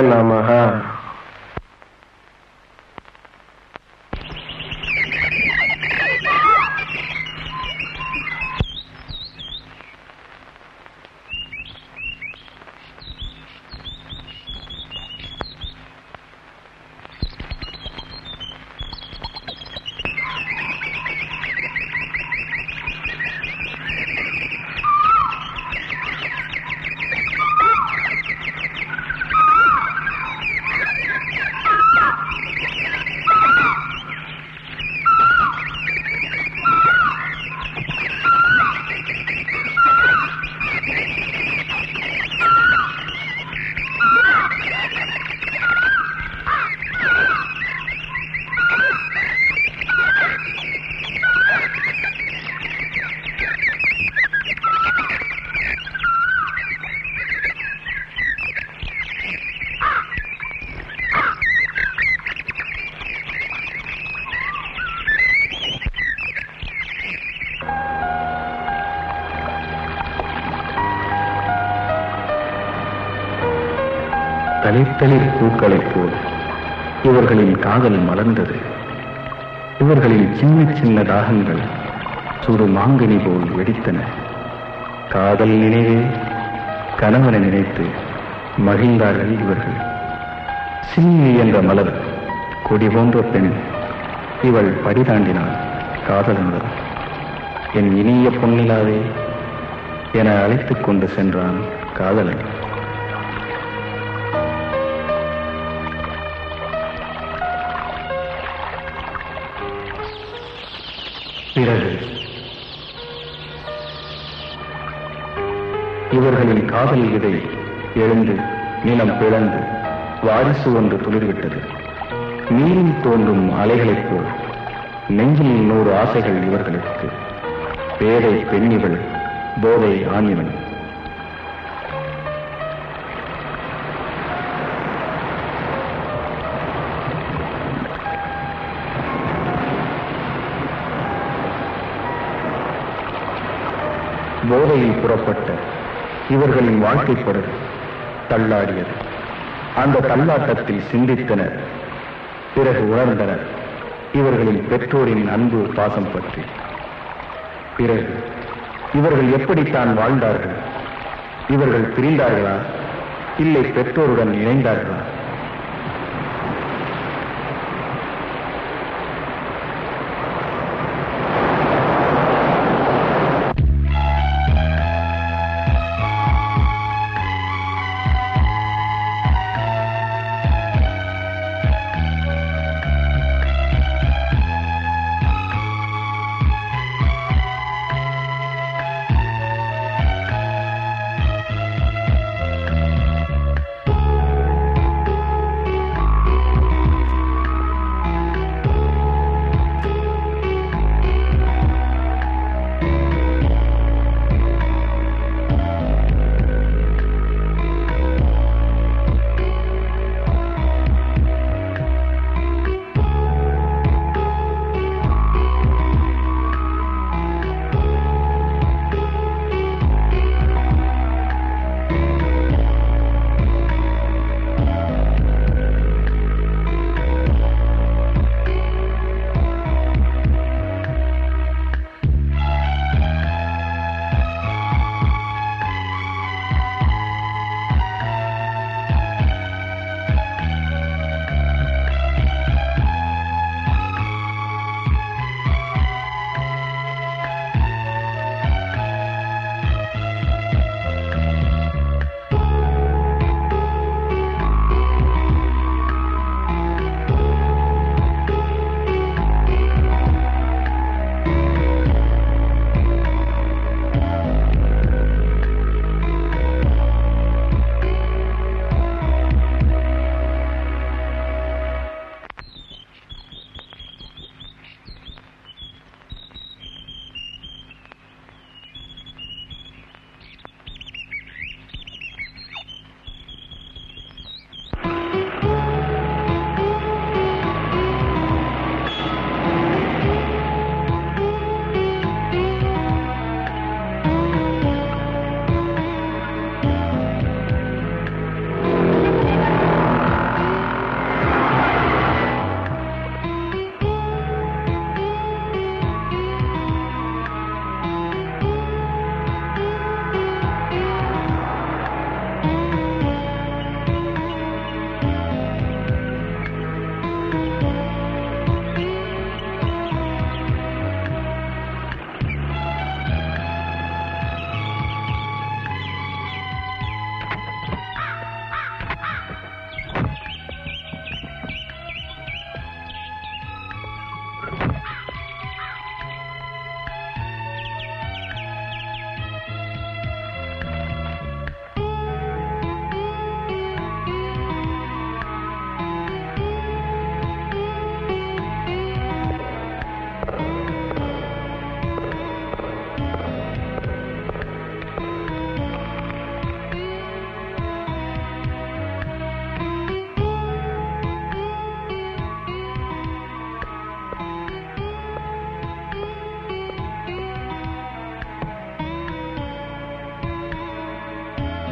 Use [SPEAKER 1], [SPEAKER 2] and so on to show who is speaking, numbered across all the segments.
[SPEAKER 1] நமஹ
[SPEAKER 2] தளிர்த்தளிர் பூக்களைப் போல் இவர்களின் காதல் மலர்ந்தது இவர்களின் சின்ன சின்ன தாகங்கள் சுடு மாங்கனி போல் வெடித்தன காதல் நினைவே கணவனை நினைத்து மகிழ்ந்தார்கள் இவர்கள் சின்னி என்ற மலர் கொடி போன்ற பெண் இவள் படிதாண்டினாள் காதலனுடன் என் இனிய பொன்னிலாவே என அழைத்துக் கொண்டு சென்றான் காதலன் பிறகு இவர்களின் காதல் விதை எழுந்து நிலம் பிளந்து வாரிசு ஒன்று துளிர்விட்டது நீரில் தோன்றும் அலைகளைப் போல் நெஞ்சில் நூறு ஆசைகள் இவர்களுக்கு பேதை பெண்ணிவள் போதை ஆணிவன் போதையில் புறப்பட்ட இவர்களின் வாழ்க்கை படகு தள்ளாடியது அந்த தள்ளாட்டத்தில் சிந்தித்தனர் பிறகு உணர்ந்தனர் இவர்களின் பெற்றோரின் அன்பு பாசம் பற்றி பிறகு இவர்கள் எப்படித்தான் வாழ்ந்தார்கள் இவர்கள் பிரிந்தார்களா இல்லை பெற்றோருடன் இணைந்தார்களா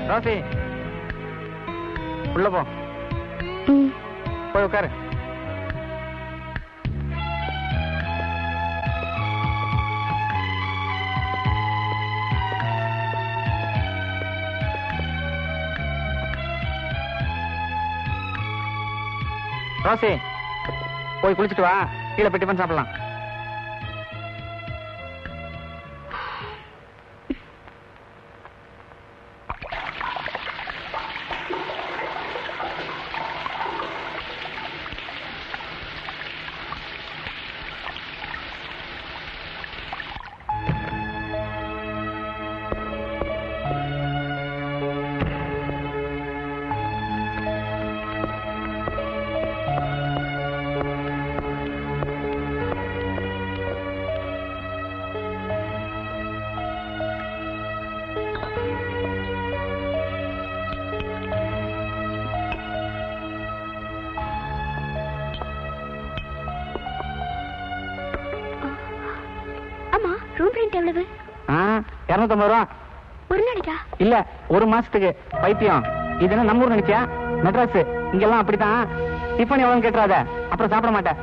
[SPEAKER 1] ரோசி உள்ள போ
[SPEAKER 3] ம்
[SPEAKER 1] போய் உட்காரு ரோசி போய் குளிச்சுட்டு வா கீழே போய் டிஃபன் சாப்பிடலாம்
[SPEAKER 3] ஆமா ரூம் ரெண்ட் எவ்வளவு
[SPEAKER 1] ஆ இரநூத்தம்பது ரூபா
[SPEAKER 3] ஒரு நாளைக்கா
[SPEAKER 1] இல்ல ஒரு மாசத்துக்கு பைத்தியம் இது என்ன நம்ம ஊர் நினைச்சியா மெட்ராஸ் இங்கெல்லாம் அப்படித்தான் டிஃபன் எவ்வளவு கேட்டுறாத அப்புறம் சாப்பிட மாட்டேன்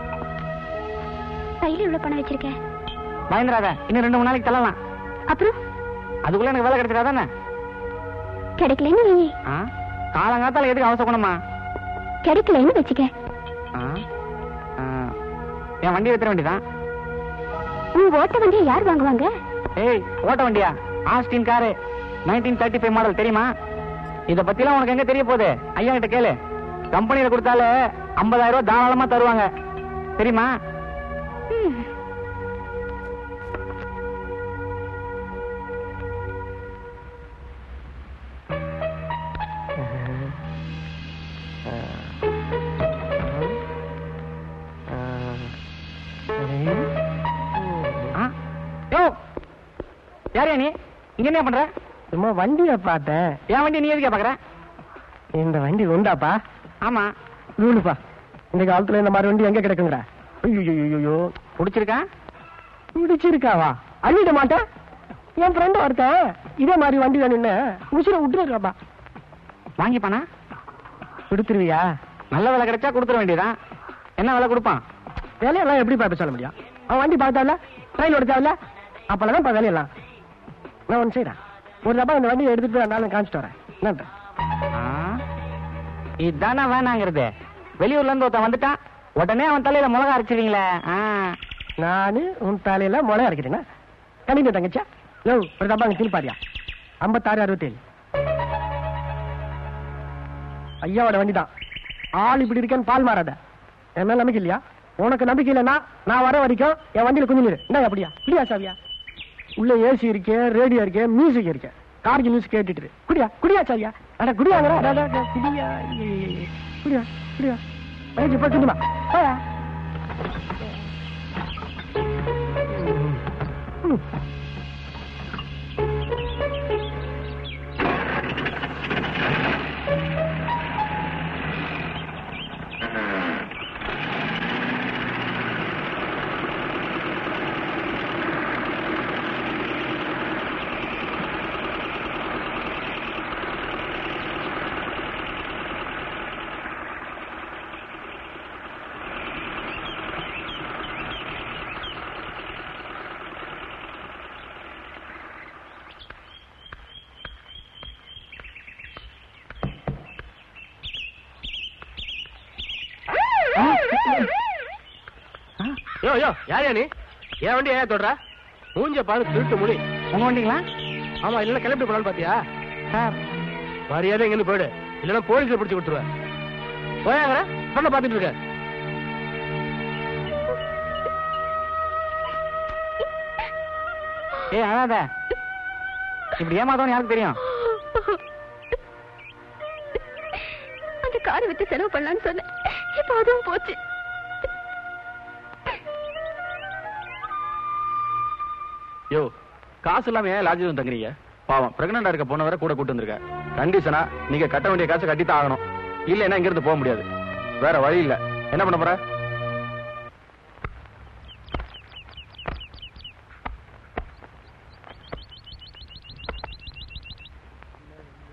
[SPEAKER 3] கையில இவ்வளவு பணம் வச்சிருக்க
[SPEAKER 1] பயந்துராத இன்னும் ரெண்டு மூணு நாளைக்கு தள்ளலாம்
[SPEAKER 3] அப்புறம்
[SPEAKER 1] அதுக்குள்ள எனக்கு வேலை கிடைச்சிடாதானே
[SPEAKER 3] கிடைக்கலன்னு வை
[SPEAKER 1] ஆ காலங்காத்தால எதுக்கு அவசரப்படணுமா
[SPEAKER 3] கிடைக்கலன்னு வச்சுக்க
[SPEAKER 1] ஆ ஆ, என் வண்டி எடுத்துட வேண்டியதான்
[SPEAKER 3] உன் ஓட்ட வண்டியை யார் வாங்குவாங்க
[SPEAKER 1] ஏய் ஓட்ட வண்டியா Austin car nineteen thirty five model தெரியுமா இத பத்திலாம் உனக்கு எங்க தெரிய போகுது ஐயா கிட்ட கேளு கம்பெனியில கொடுத்தாலே ஐம்பதாயிரம் ரூபாய் தாராளமா தருவாங்க தெரியுமா
[SPEAKER 3] ம்.
[SPEAKER 1] ஆ? யோ யாரையா நீ இங்க என்ன பண்ற
[SPEAKER 4] சும்மா வண்டியை பார்த்தேன்
[SPEAKER 1] என் வண்டி நீ எதுக்கா பாக்குற
[SPEAKER 4] இந்த வண்டி உண்டாப்பா
[SPEAKER 1] ஆமா
[SPEAKER 4] நூலுப்பா இந்த காலத்துல இந்த மாதிரி வண்டி எங்க கிடைக்குங்கிற ஐயோ
[SPEAKER 1] புடிச்சிருக்கா
[SPEAKER 4] பிடிச்சிருக்காவா அள்ளிட மாட்டேன் என் ஃப்ரெண்ட் ஒருத்தன் இதே மாதிரி வண்டி வேணும்னு உசிர விட்டுருக்காப்பா
[SPEAKER 1] வாங்கிப்பானா
[SPEAKER 4] கொடுத்துருவியா
[SPEAKER 1] நல்ல விலை கிடைச்சா கொடுத்துட வேண்டியதான் என்ன விலை கொடுப்பான்
[SPEAKER 4] வேலையெல்லாம் எப்படி பார்த்து சொல்ல முடியும் அவன் வண்டி பார்த்தால ட்ரெயின் ஓடிச்சாவில அப்பெல்லாம் தான் வேலையெல்லாம் நான் ஒன்று செய்யறேன் ஒரு தப்பா இந்த வண்டியை எடுத்துட்டு போய் நானும் காமிச்சிட்டு வரேன் என்னன்ற
[SPEAKER 1] ஆ? இதானே வேணாங்கிறது வெளியூர்ல இருந்து ஒருத்தன் வந்துட்டான் உடனே அவன் தலையில மிளகா அரைச்சிருவீங்களே ஆ.
[SPEAKER 4] நானு உன் தலையில முளை அரைக்கிறேன்னா கண்டிப்பா தங்கச்சா யோ ஒரு தப்பா அங்க திருப்பாரியா ஐம்பத்தாறு அறுபத்தேழு ஐயாவோட வண்டி தான் ஆள் இப்படி இருக்கேன்னு பால் மாறாத என் மேல நம்பிக்கை இல்லையா உனக்கு நம்பிக்கை இல்லைன்னா நான் வர வரைக்கும் என் வண்டியில கொஞ்சம் நிறு என்ன அப்படியா இப்படியா சாவியா உள்ள ஏசி இருக்கே ரேடியோ இருக்கே மியூசிக் இருக்கே கார்க்கு மியூசிக் கேட்டுட்டு இரு. குடியா குடியா சாவியா அட குடியாங்கிற அட, அட, அட, குடியா ஐயே, ஐயே, ஐயே. குடியா குடியா ஐயோ இப்போ குடிமா போயா ம்.
[SPEAKER 5] யோ யோ யாரையா நீ என் வண்டி ஏன் தொடுற மூஞ்ச பாரு திருட்டு முடி
[SPEAKER 1] உங்க வண்டிங்களா
[SPEAKER 5] ஆமா இல்ல கிளம்பி போலான்னு பாத்தியா
[SPEAKER 1] சார்
[SPEAKER 5] மரியாதை இங்க போயிடு இல்லன்னா போலீஸ்ல பிடிச்சு கொடுத்துருவேன் போயாங்கிற பண்ண பாத்துட்டு இருக்க
[SPEAKER 1] ஏய் அழாத இப்படி ஏமாத்தவன்னு யாருக்கு தெரியும்
[SPEAKER 3] அந்த காரை வித்து செலவு பண்ணலாம்னு சொன்னேன் இப்ப அதுவும் போச்சு
[SPEAKER 2] யோ காசு இல்லாம ஏன் லாட்ஜில் வந்து தங்குறீங்க பாவம் பிரெக்னண்டா இருக்க பொண்ணை வேற கூட கூட்டு வந்திருக்க கண்டிஷனா நீங்க கட்ட வேண்டிய காசை கட்டித்தான் ஆகணும் இல்லைன்னா இங்க இருந்து போக முடியாது வேற வழி இல்ல என்ன பண்ண போற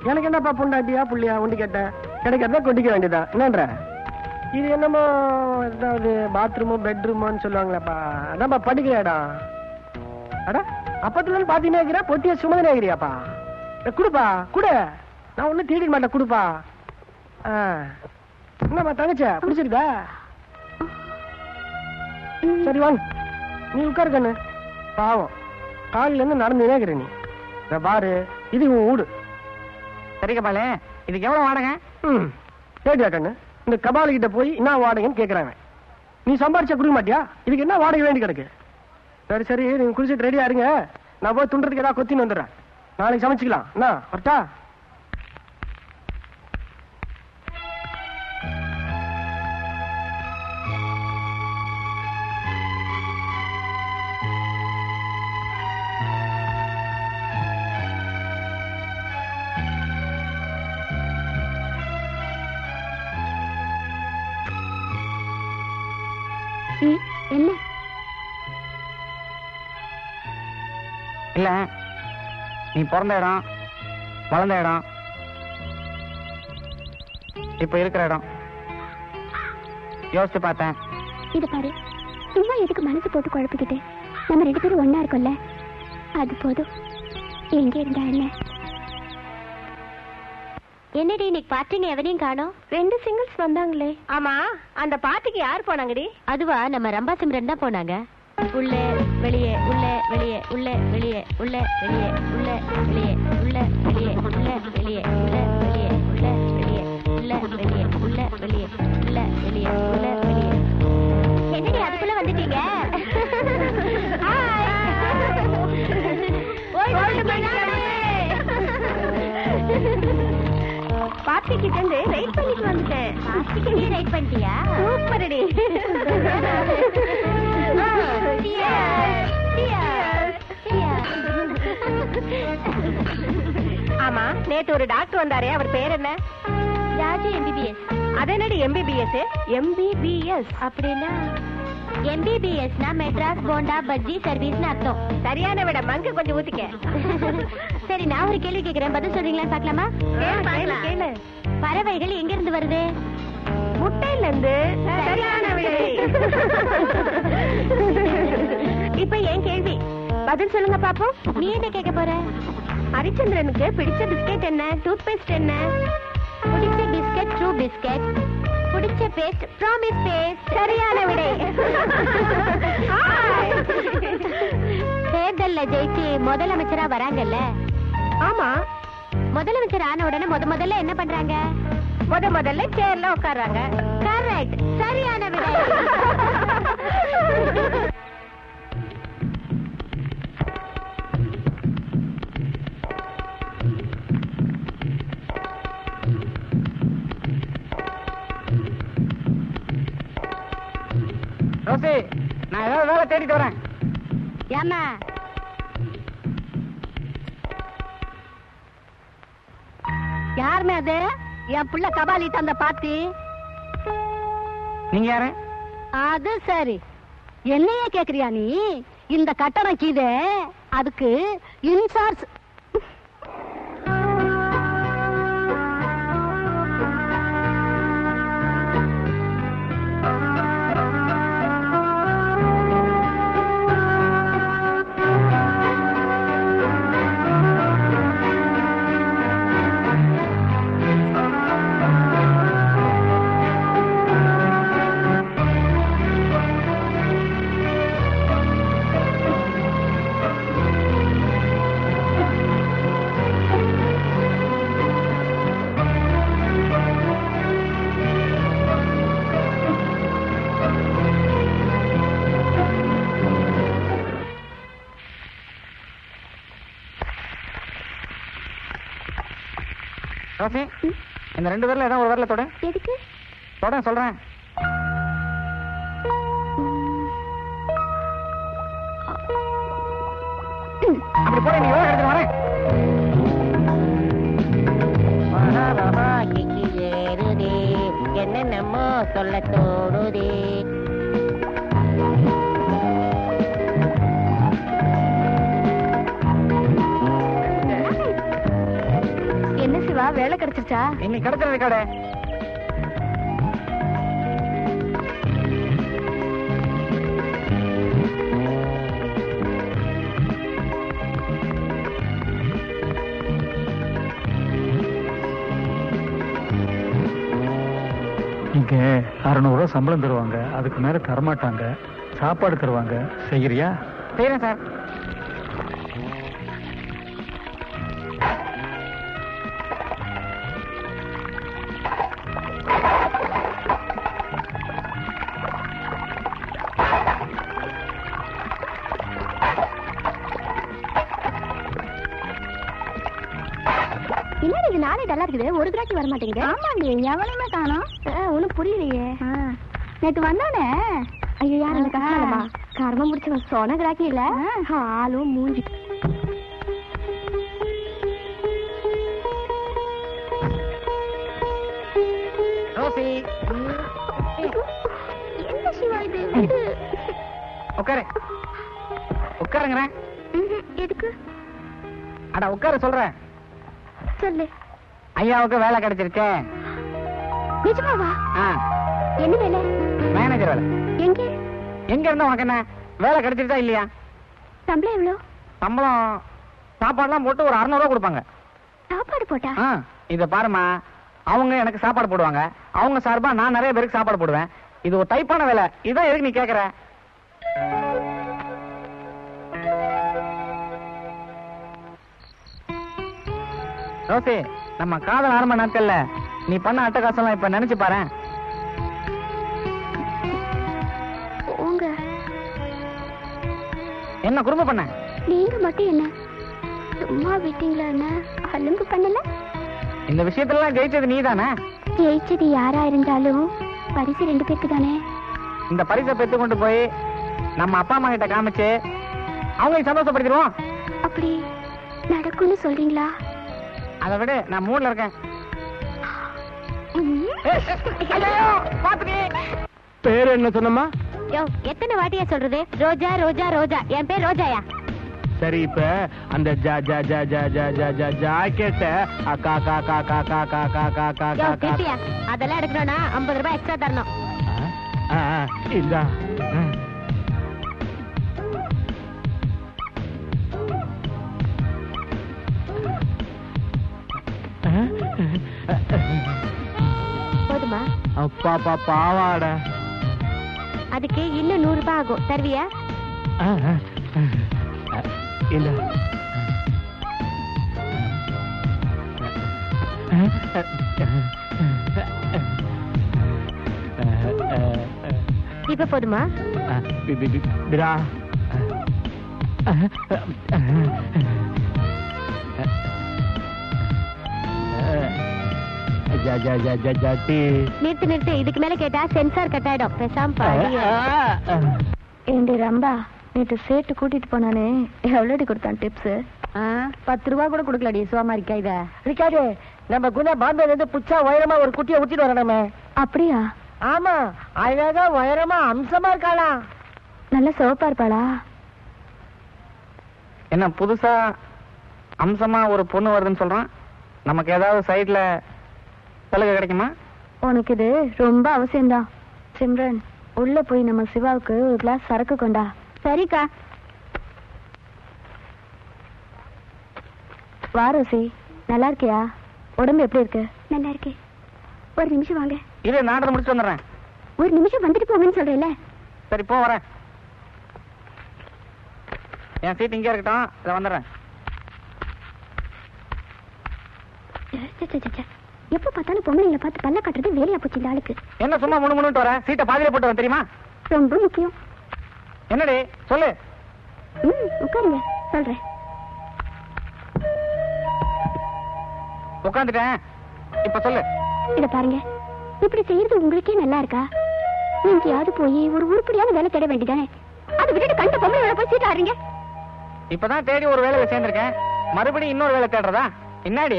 [SPEAKER 4] எனக்கு என்னப்பா பொண்டாட்டியா புள்ளியா ஒண்டி கேட்ட கிடைக்கிறத கொட்டிக்க வேண்டியதா என்னன்ற இது என்னமோ ஏதாவது பாத்ரூமோ பெட்ரூமோன்னு சொல்லுவாங்களேப்பா அதான்ப்பா படிக்கிற இடம் அட அப்பத்துல இருந்து பாத்தீங்கன்னா இருக்கிற பொட்டிய சுமதனே இருக்கிறியாப்பா ஏ, குடுப்பா குடு நான் ஒண்ணும் திருடிக்க மாட்டேன் குடுப்பா ஆ. என்னம்மா தங்கச்ச பிடிச்சிருக்கா சரி வாங்க நீ உட்காரு கண்ணு பாவம் காலையில இருந்து நடந்துனே இருக்கிற நீ இத பாரு இது உன் வீடு
[SPEAKER 1] சரி கபாலு இதுக்கு எவ்வளவு வாடகை
[SPEAKER 4] ம் கேட்டியா கண்ணு இந்த கபாலி கிட்ட போய் என்ன வாடகைன்னு கேக்குறாங்க நீ சம்பாரிச்சா கொடுக்க மாட்டியா இதுக்கு என்ன வாடகை வேண்டி கிடக்கு சரி சரி நீங்க குளிச்சுட்டு ரெடியா இருங்க நான் போய் துண்டுறதுக்கு ஏதாவது கொத்தின்னு வந்துடுறேன் நாளைக்கு சமைச்சுக்கலாம் என்ன வரட்டா
[SPEAKER 3] ம், என்ன
[SPEAKER 1] இல்ல நீ பிறந்த இடம் வளர்ந்த இடம் இப்ப இருக்கிற இடம் யோசிச்சு பார்த்தேன்
[SPEAKER 3] இது பாரு சும்மா எதுக்கு மனசு போட்டு குழப்பிக்கிட்டு நம்ம ரெண்டு பேரும் ஒண்ணா இருக்கோம்ல அது போதும் எங்க இருந்தா என்ன என்னடி இன்னைக்கு பார்ட்டிங்க எவனையும் காணோம் ரெண்டு சிங்கிள்ஸ் வந்தாங்களே
[SPEAKER 6] ஆமா அந்த பார்ட்டிக்கு யார் போனாங்கடி
[SPEAKER 3] அதுவா நம்ம ரம்பா சிம்ரன் தான் போனாங்க உள்ளே வெளியே உள்ளே வெளியே உள்ளே வெளியே உள்ளே வெளியே உள்ளே வெளியே உள்ளே வெளியே உள்ளே வெளியே உள்ளே வெளியே உள்ளே வெளியே உள்ளே வெளியே உள்ளே வெளியே உள்ளே வெளியே உள்ளே வெளியே என்னடி அதுக்குள்ள வந்துட்டீங்க
[SPEAKER 6] பார்ட்டி கிட்ட இருந்து வெயிட் பண்ணிட்டு வந்துட்டேன்
[SPEAKER 3] பார்ட்டிக்கு நீ ரைட் பண்ணிட்டியா
[SPEAKER 6] சூப்பரடி ஆமா நேத்து ஒரு டாக்டர் வந்தாரே அவர் பேர் என்ன
[SPEAKER 3] ராஜு எம்பிபிஎஸ்
[SPEAKER 6] அதென்னடி எம்பிபிஎஸ் எம்பிபிஎஸ்
[SPEAKER 3] அப்படின்னா எம்பிபிஎஸ்னா மெட்ராஸ் போண்டா பஜ்ஜி சர்வீஸ்னு அர்த்தம்
[SPEAKER 6] சரியான விட மங்கு கொஞ்சம் ஊத்திக்க
[SPEAKER 3] சரி நான் ஒரு கேள்வி கேக்குறேன் பதில் சொல்றீங்களான்னு பார்க்கலாமா
[SPEAKER 6] கேளு, கேளு, கேளு.
[SPEAKER 3] பறவைகள் எங்க இருந்து வருது
[SPEAKER 6] முட்டையில இருந்து சரியான விடை இப்ப ஏன் கேள்வி பதில் சொல்லுங்க பாப்போம்
[SPEAKER 3] நீ என்ன கேட்க போற
[SPEAKER 6] ஹரிச்சந்திரனுக்கு பிடிச்ச பிஸ்கெட் என்ன டூத் பேஸ்ட் என்ன
[SPEAKER 3] பிடிச்ச பிஸ்கட் ட்ரூ பிஸ்கட் பிடிச்ச பேஸ்ட் ப்ராமிஸ் பேஸ்ட்
[SPEAKER 6] சரியான விடை ஹாய்.
[SPEAKER 3] தேர்தல்ல ஜெயிச்சு முதலமைச்சரா வராங்கல்ல
[SPEAKER 6] ஆமா
[SPEAKER 3] முதலமைச்சர் ஆன உடனே முத முதல்ல என்ன பண்றாங்க
[SPEAKER 6] முத முதல்ல சேர்ல உட்கார்றாங்க
[SPEAKER 3] கரெக்ட் சரியான விடை
[SPEAKER 1] ரோசி நான் ஏதாவது வேலை தேடிட்டு வரேன்
[SPEAKER 3] ஏமா யாருமே அது என் புள்ள கபாலி தந்த பாத்தி
[SPEAKER 1] நீங்க யாரு
[SPEAKER 3] அது சரி என்னையே கேக்குறியா நீ இந்த கட்டணம் கீதே அதுக்கு இன்சார்ஜ்
[SPEAKER 1] ரோசி இந்த ரெண்டு பேர்ல ஏதாவது ஒரு வரல தொட
[SPEAKER 3] எதுக்கு
[SPEAKER 1] தொட சொல்றேன் அப்படி போட நீ யோகா எடுத்துட்டு வரேன்
[SPEAKER 6] மனோரமா கிக்கி ஏறுதே என்னென்னமோ சொல்ல தோணுதே
[SPEAKER 3] என்ன சிவா கிடைச்சிருச்சா
[SPEAKER 1] இன்னைக்கு கிடைச்ச ரெக்கார்டு
[SPEAKER 7] இங்க அறுநூறுவா சம்பளம் தருவாங்க அதுக்கு மேல தரமாட்டாங்க சாப்பாடு தருவாங்க செய்யறியா
[SPEAKER 1] செய்யறேன் சார்
[SPEAKER 6] என்னடி இது நாளே டல்லா இருக்குது ஒரு கிராக்கி வர மாட்டேங்குது ஆமாண்டி எவனையுமே காணோம் ஒன்றும் புரியலையே நேற்று வந்தானே ஐயோ யார் அந்த கஷ்டமா கர்மம் முடிச்சவன் சொன்ன கிராக்கி இல்ல ஆளும் மூஞ்சி
[SPEAKER 1] ரோசி
[SPEAKER 6] என்ன சிவா இது விடு.
[SPEAKER 1] உட்காரு உட்காருங்கிறேன்
[SPEAKER 6] ம்ஹும். எதுக்கு
[SPEAKER 1] அட உட்காரு சொல்றேன்
[SPEAKER 6] சொல்லு
[SPEAKER 1] ஐயாவுக்கு வேலை கிடைச்சிருச்சே
[SPEAKER 6] நிஜமாவா
[SPEAKER 1] ஆ
[SPEAKER 6] என்ன வேலை
[SPEAKER 1] மேனேஜர் வேலை
[SPEAKER 6] எங்க
[SPEAKER 1] எங்க இருந்தா உனக்கு என்ன வேலை கிடைச்சிருச்சா இல்லையா
[SPEAKER 6] சம்பளம் எவ்வளோ
[SPEAKER 1] சம்பளம் சாப்பாடுலாம் போட்டு ஒரு அறுநூறுவா கொடுப்பாங்க
[SPEAKER 6] சாப்பாடு போட்டா
[SPEAKER 1] ஆ இத பாருமா அவங்க எனக்கு சாப்பாடு போடுவாங்க அவங்க சார்பா நான் நிறைய பேருக்கு சாப்பாடு போடுவேன் இது ஒரு டைப்பான வேலை இதான் எதுக்கு நீ கேக்குற ரோசி நம்ம காதல் ஆரம்ப நாட்கள்ல நீ பண்ண அட்டகாசம்லாம் இப்ப நினைச்சு பாரு
[SPEAKER 6] உங்க
[SPEAKER 1] என்ன குறும்பு பண்ண
[SPEAKER 6] நீங்க மட்டும் என்ன சும்மா விட்டீங்களா என்ன அலும்பு பண்ணல
[SPEAKER 1] இந்த விஷயத்துல ஜெயிச்சது நீதானே
[SPEAKER 6] ஜெயிச்சது யாரா இருந்தாலும் பரிசு ரெண்டு பேருக்கு தானே
[SPEAKER 1] இந்த பரிசை பெற்று கொண்டு போய் நம்ம அப்பா அம்மா கிட்ட காமிச்சு அவங்களை சந்தோஷப்படுத்திடுவோம்
[SPEAKER 6] அப்படி நடக்கும்னு சொல்றீங்களா
[SPEAKER 1] அதை விட நான் மூட்ல இருக்கேன்
[SPEAKER 6] ம்.
[SPEAKER 1] ஏய், ஏய், ஐயையோ, பாத்துடி.
[SPEAKER 5] பேர் என்ன சொன்னமா
[SPEAKER 3] யோ எத்தனை வாட்டியா சொல்றது ரோஜா ரோஜா ரோஜா என் பேர் ரோஜாயா
[SPEAKER 5] சரி இப்ப அந்த ஜா ஜா ஜா ஜா ஜா ஜா ஜா ஜாக்கெட்ட அக்கா கா கா கா கா கா கா கா கா
[SPEAKER 3] யோ
[SPEAKER 5] கா கா
[SPEAKER 3] திருப்பியா அதெல்லாம் எடுக்கணும்னா ஐம்பது ரூபாய் எக்ஸ்ட்ரா தரணும்
[SPEAKER 5] ஆ, ஆ, இந்தா ஆ.
[SPEAKER 3] போதுமா
[SPEAKER 5] அப்பா அப்பா பாவாடை
[SPEAKER 3] அதுக்கு இன்னும் நூறு ரூபாய் ஆகும் தருவியா
[SPEAKER 5] ஆ, ஆ, ஆ. இந்த
[SPEAKER 3] இப்ப போதுமா
[SPEAKER 5] பிரா ஜா ஜா ஜா ஜா ஜாட்டி
[SPEAKER 3] நிறுத்து நிறுத்து இதுக்கு மேல கேட்டா சென்சார் கட் ஆயிடும் பேசாம பாரு
[SPEAKER 6] ஏண்டி ரம்பா நேற்று சேட்டு கூட்டிட்டு போனானே எவ்வளோடி கொடுத்தான் டிப்ஸ்
[SPEAKER 3] பத்து ரூபா கூட கொடுக்கலடி சோமாரிக்கா இத
[SPEAKER 4] இருக்காது நம்ம குண பாம்பேல இருந்து புச்சா உயரமா ஒரு குட்டியை ஊத்திட்டு வரணுமே
[SPEAKER 6] அப்படியா
[SPEAKER 4] ஆமா அழகா உயரமா அம்சமா இருக்காளா
[SPEAKER 6] நல்ல சிவப்பா இருப்பாளா
[SPEAKER 1] என்ன புதுசா அம்சமா ஒரு பொண்ணு வருதுன்னு சொல்றான் நமக்கு ஏதாவது சைடுல சலுகை கிடைக்குமா
[SPEAKER 6] உனக்கு இது ரொம்ப அவசியம்தான் சிம்ரன் உள்ள போய் நம்ம சிவாவுக்கு ஒரு கிளாஸ் சரக்கு கொண்டா சரிக்கா வா ரோசி நல்லா இருக்கியா உடம்பு எப்படி இருக்கு நல்லா இருக்கு ஒரு நிமிஷம் வாங்க
[SPEAKER 1] இது நாடகம் முடிச்சு வந்துடுறேன்
[SPEAKER 6] ஒரு நிமிஷம் வந்துட்டு போங்கன்னு சொல்றேன்ல
[SPEAKER 1] சரி போ வரேன் என் சீட் இங்கே இருக்கட்டும் இதை வந்துடுறேன்
[SPEAKER 6] ச்சே, ச்சே, ச்சே, ச்சே. எப்ப பார்த்தாலும் பொம்பளைங்களை பார்த்து பல்ல கட்டுறது வேலையா போச்சு இந்த ஆளுக்கு
[SPEAKER 1] என்ன சும்மா முணு முணுட்டு வர சீட்டை பாதியில போட்டு வரேன் தெரியுமா
[SPEAKER 6] ரொம்ப முக்கியம்
[SPEAKER 1] என்னடி சொல்லு
[SPEAKER 6] ம் உட்காருங்க சொல்றேன்
[SPEAKER 1] உட்காந்துட்டேன் இப்ப சொல்லு
[SPEAKER 6] இத பாருங்க இப்படி செய்யறது உங்களுக்கே நல்லா இருக்கா எங்கேயாவது போய் ஒரு உருப்படியான வேலை தேட வேண்டியதானே அதை விட்டுட்டு கண்ட பொம்பளை வேலை போய் சீட் ஆடுறீங்க
[SPEAKER 1] இப்பதான் தேடி ஒரு வேலையில சேர்ந்திருக்கேன் மறுபடியும் இன்னொரு வேலை தேடுறதா என்னாடி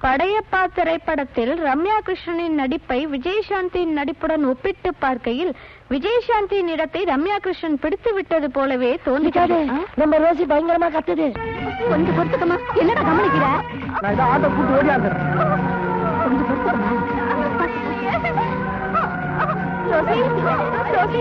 [SPEAKER 6] படையப்பா திரைப்படத்தில் ரம்யா கிருஷ்ணனின் நடிப்பை விஜயசாந்தியின் நடிப்புடன் ஒப்பிட்டு பார்க்கையில் விஜயசாந்தியின் இடத்தை ரம்யா கிருஷ்ணன் பிடித்து விட்டது போலவே தோன்றிக்காது
[SPEAKER 4] நம்ம ரோசி பயங்கரமா கத்துது
[SPEAKER 6] கொஞ்சம் பொறுத்துக்கமா என்னடா கவனிக்கிற
[SPEAKER 4] நான் இதை ஆட்டோ கூட்டு ஓடியாந்துறேன்
[SPEAKER 6] கொஞ்சம் பொறுத்துக்கமா ரோசி ரோசி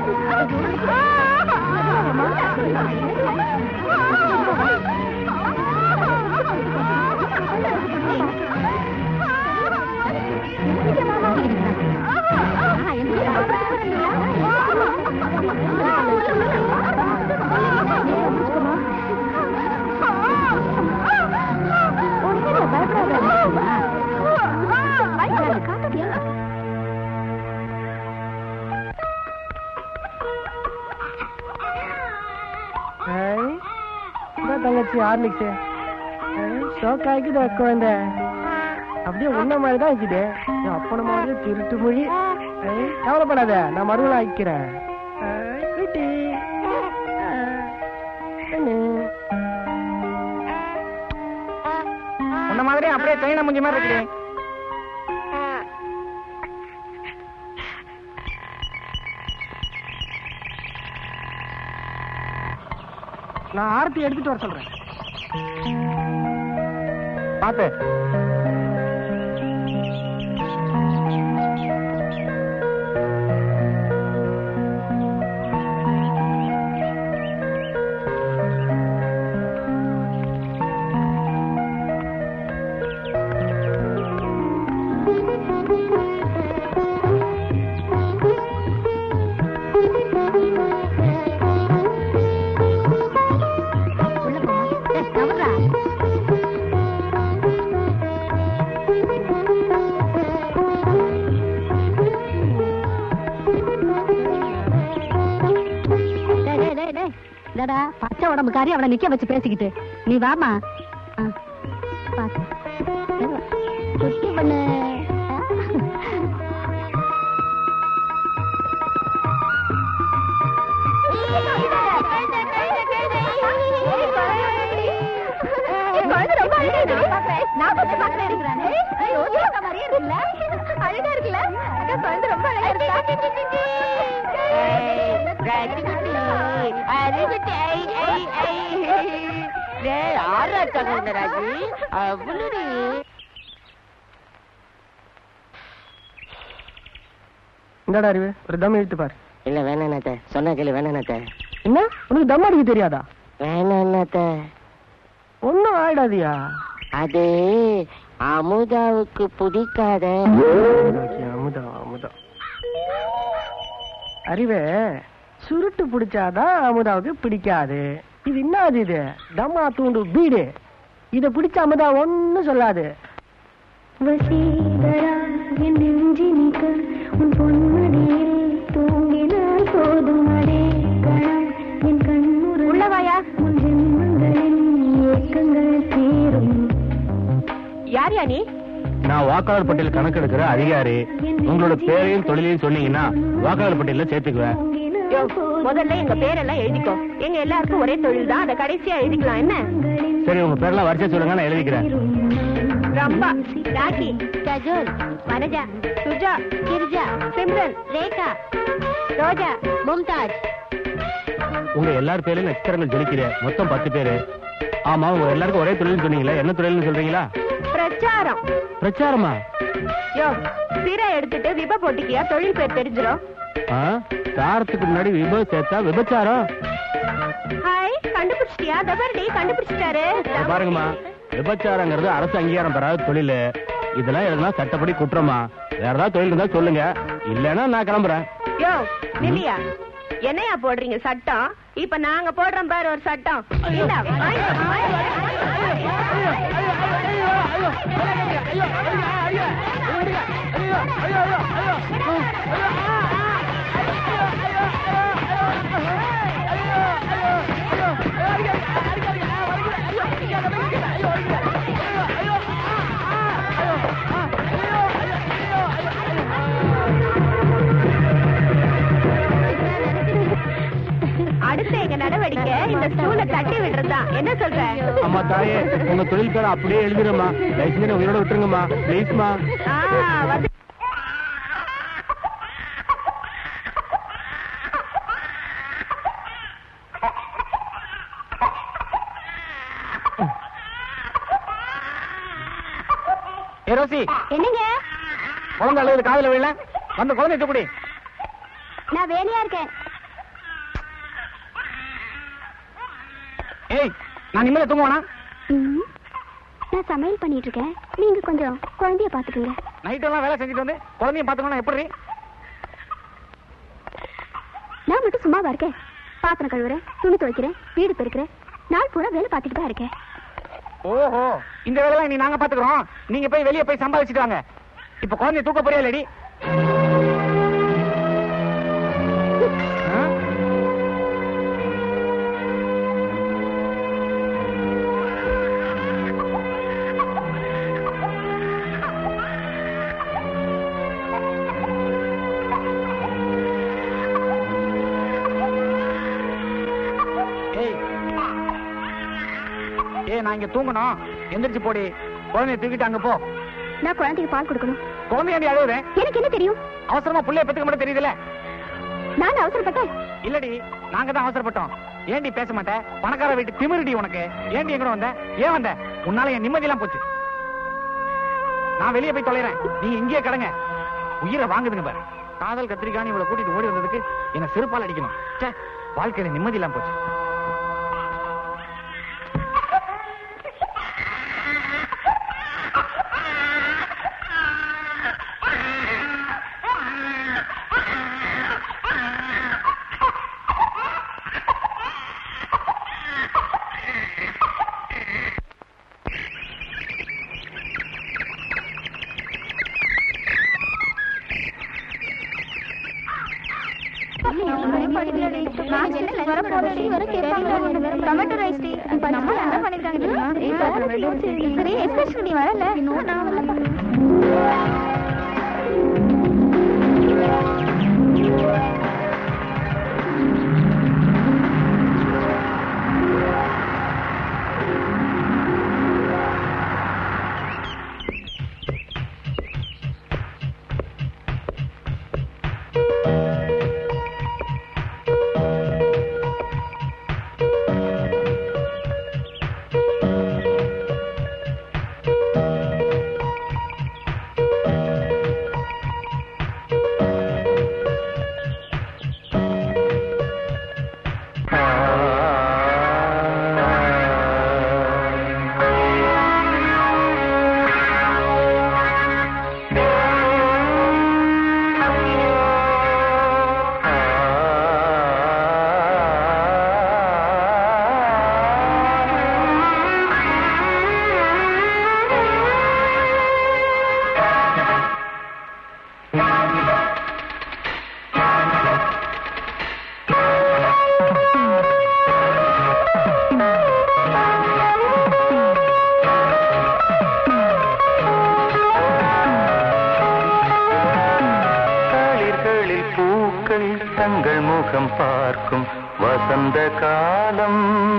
[SPEAKER 4] ஏய், இந்தா தங்கச்சி ஹார்லிக்ஸ் ஷோக் ஆகிக்குது குழந்தை அப்படியே உன்ன மாதிரி தான் இருக்குது என் அப்பன மாதிரியே திருட்டு மொழி ஏய், கவலைப்படாத நான் மறுபடியும் ஆக்கிக்கிறேன் ஏய், குட்டி. ஏய், கண்ணு.
[SPEAKER 1] உன்ன மாதிரி அப்படியே ட்ரெயின முடிஞ்ச மாதிரி இருக்குது
[SPEAKER 4] நான் ஆரத்தி எடுத்துட்டு வர சொல்றேன்
[SPEAKER 1] பாத்து
[SPEAKER 6] உள்ள போமா ஏய், நவர்றா. டேய், டேய், டேய், டேய். இந்தாடா, பச்சை உடம்புக்காரி அவளை நிக்க வச்சு பேசிக்கிட்டு நீ வாமா ஆ, பாத்து. மெதுவா. குட்டி பண்ணு ஆ.
[SPEAKER 4] இந்தாடா அறிவு ஒரு தம் இழுத்து பாரு
[SPEAKER 8] இல்ல வேணாண்ணாத்த சொன்ன கேளு வேணாண்ணாத்த
[SPEAKER 4] என்ன உனக்கு தம் அடிக்க தெரியாதா
[SPEAKER 8] வேணாண்ணாத்த
[SPEAKER 4] ஒன்னும் ஆயிடாதியா
[SPEAKER 8] அது அமுதாவுக்கு பிடிக்காத
[SPEAKER 4] ஓகே, அமுதம் அமுதம் அறிவே சுருட்டு பிடிச்சாதான் அமுதாவுக்கு பிடிக்காது இது என்னது இது தம்மா தூண்டு பீடு இத பிடிச்ச அமுதா ஒண்ணும் சொல்லாது
[SPEAKER 6] வசீகரா என் நெஞ்சினிக்க உன் பொன்மடியில் தூங்கினால் போதும் அடே கணம் என் கண்ணுறு உள்ளவாயா உன் ஜென்மங்களின் ஏக்கங்கள் தீரும்
[SPEAKER 9] யார் யா நீ
[SPEAKER 5] நான் வாக்காளர் பட்டியல் கணக்கெடுக்கிற அதிகாரி உங்களோட பேரையும் தொழிலையும் சொன்னீங்கன்னா வாக்காளர் பட்டியல சேர்த்துக்குவேன்
[SPEAKER 9] யோ, முதல்ல எங்க பேரெல்லாம் எழுதிக்கோ எங்க எல்லாருக்கும் ஒரே தொழில் தான் அதை கடைசியா எழுதிக்கலாம் என்ன
[SPEAKER 5] சரி உங்க பேர்லாம் வரிசை சொல்லுங்க நான் எழுதிக்கிறேன்
[SPEAKER 9] ரம்பா ராக்கி
[SPEAKER 3] கஜோல்
[SPEAKER 9] வனஜா சுஜா
[SPEAKER 3] கிரிஜா
[SPEAKER 9] சிம்ரன்
[SPEAKER 3] ரேகா
[SPEAKER 9] ரோஜா
[SPEAKER 3] மும்தாஜ்
[SPEAKER 5] உங்க எல்லார் பேர்லயும் நட்சத்திரங்கள் ஜொலிக்குது மொத்தம் பத்து பேரு ஆமா உங்க எல்லாருக்கும் ஒரே தொழில்னு சொன்னீங்களா என்ன தொழில்னு சொல்றீங்களா
[SPEAKER 9] பிரச்சாரம்
[SPEAKER 5] பிரச்சாரமா
[SPEAKER 9] யோ சிரை எடுத்துட்டு விப போட்டிக்கியா தொழில் பேர் தெரிஞ்சிரும்
[SPEAKER 5] ஆ? சாரத்துக்கு முன்னாடி விப சேர்த்தா விபச்சாரம்
[SPEAKER 9] ஹாய் கண்டுபிடிச்சிட்டியா தபர்டி கண்டுபிடிச்சிட்டாரு
[SPEAKER 5] இத பாருங்கம்மா விபச்சாரங்கிறது அரசு அங்கீகாரம் பெறாத தொழில் இதெல்லாம் எதுனா சட்டப்படி குற்றமா வேற ஏதாவது தொழில் இருந்தா சொல்லுங்க இல்லைன்னா நான் கிளம்புறேன்
[SPEAKER 9] யோ நில்லியா என்னையா போடுறீங்க சட்டம் இப்ப நாங்க போடுறோம் பாரு ஒரு சட்டம் இந்தா, வாங்கிக்கோ, அடுத்து எங்க நடவடிக்கை இந்த ஸ்டூல தட்டி விடுறதுதான் என்ன சொல்ற
[SPEAKER 5] அம்மா தாயே உங்க தொழில் பேரை அப்படியே எழுதிடுமா தயவு செஞ்சு உயிரோட விட்டுருங்கம்மா ப்ளீஸ்மா
[SPEAKER 9] ஆ, வந்து
[SPEAKER 1] ஏ ரோசி
[SPEAKER 6] என்னங்க
[SPEAKER 1] குழந்தை அழுது காதுல விழல வந்து குழந்தை தூக்குடி
[SPEAKER 6] நான் வேலையா இருக்கேன்
[SPEAKER 1] ஏய் நான் நிம்மதியா தூங்குவானா
[SPEAKER 6] ம். நான் சமையல் பண்ணிட்டு இருக்கேன் நீங்க கொஞ்சம் குழந்தைய பாத்துக்கோங்க
[SPEAKER 1] நைட் எல்லாம் வேலை செஞ்சுட்டு வந்து குழந்தைய பாத்துக்கணும் எப்படி
[SPEAKER 6] நான் மட்டும் சும்மாவா இருக்கேன் பாத்திரம் கழுவுறேன் துணி துவைக்கிறேன் வீடு பெருக்கிறேன் நாள் பூரா வேலை பார்த்துட்டு தான் இருக்கேன்
[SPEAKER 1] ஓஹோ இந்த வேலைலாம் நீ நாங்க பாத்துக்கிறோம் நீங்க போய் வெளிய போய் சம்பாதிச்சிட்டு வாங்க இப்ப குழந்தைய தூக்க போறியா இல்லடி ஆ? ஏய் ஏய் நான் இங்க தூங்கணும் எந்திரிச்சு போடி குழந்தைய தூக்கிட்டு அங்க போ
[SPEAKER 6] நான் குழந்தைக்கு பால் கொடுக்கணும்
[SPEAKER 1] குழந்தையாண்டி அழுகுறேன்
[SPEAKER 6] எனக்கு என்ன தெரியும்
[SPEAKER 1] அவசரமா புள்ளைய பெத்துக்க மட்டும் தெரியுதுல
[SPEAKER 6] நான் அவசரப்பட்டேன்
[SPEAKER 1] இல்லடி நாங்க தான் அவசரப்பட்டோம் ஏண்டி பேச மாட்டேன் பணக்கார வீட்டு திமிருடி உனக்கு ஏண்டி எங்கட வந்த ஏன் வந்த உன்னால என் நிம்மதியெல்லாம் போச்சு நான் வெளியே போய் தொலைறேன் நீங்க இங்கேயே கடங்க உயிரை வாங்குதுங்க பாரு காதல் கத்திரிக்கான்னு இவளை கூட்டிட்டு ஓடி வந்ததுக்கு என்ன செருப்பால் அடிக்கணும் ச்சே வாழ்க்கையில நிம்மதி இல்லாம போச்சு
[SPEAKER 6] டொமேட்டோ ரைஸ் டீ நம்ம என்ன பண்ணிருக்காங்க தெரியுமா சரி எஸ்பெஷலி நீ வரல இன்னும் நான் வரல
[SPEAKER 10] களிர்களில் பூக்கள் தங்கள் முகம் பார்க்கும் வசந்த காலம்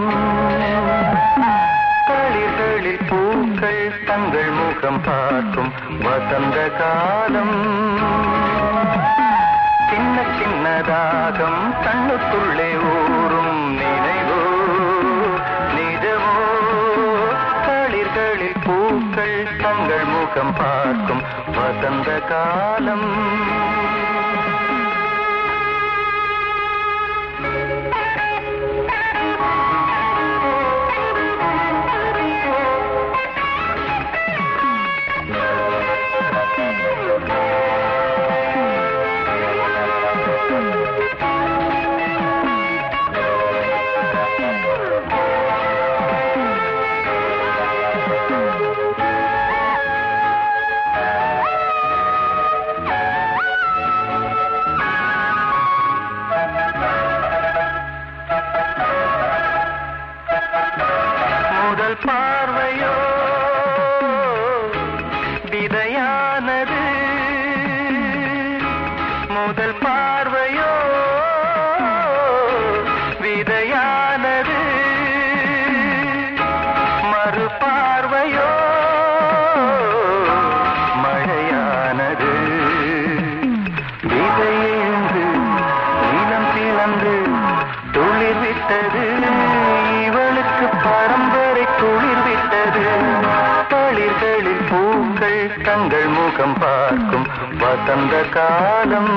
[SPEAKER 10] களிர்களில் பூக்கள் தங்கள் முகம் பார்க்கும் வசந்த காலம் சின்ன சின்னதாகம் கண்ணுக்குள்ளே ஊறும் நினைவோ நிஜமோ களிர்களில் பூக்கள் தங்கள் முகம் பார்க்கும் வசந்த காலம் முதல் பார்வையோ விதையானது முதல் பார்வையோ விதையானது வசந்த காலம்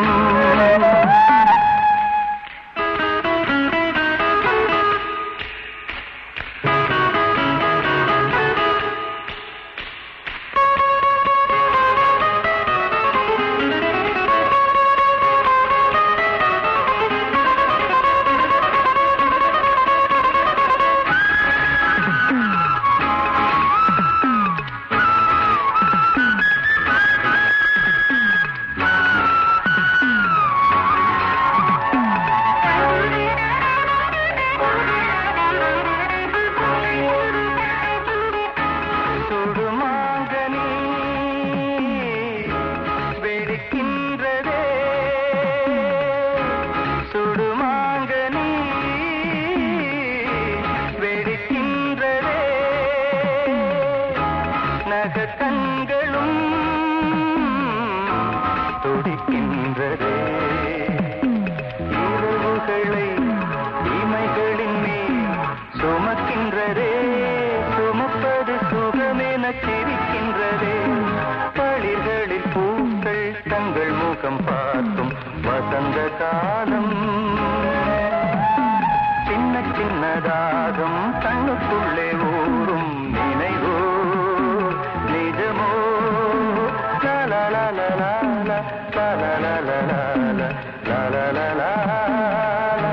[SPEAKER 10] சுடுமாங்கனி வெடிக்கின்றதே சுடுமாங்கனி வெடிக்கின்றதே நகக்கண்களும் துடிக்கின்றதே இரவுகளை இமைகளின் மேல் சுமக்கின்றதே சுமப்பது சுகமென சிரிக்கின்றதே பளிர்களில் பூக்கள் தங்கள் முகம் பார்க்கும் வசந்த காலம் சின்ன சின்னதாகம் கண்ணுக்குள்ளே ஊறும் நினைவோ நிஜமோ லா லா லா லா லா லா லா லா லா லா லா லா லா லா லா லா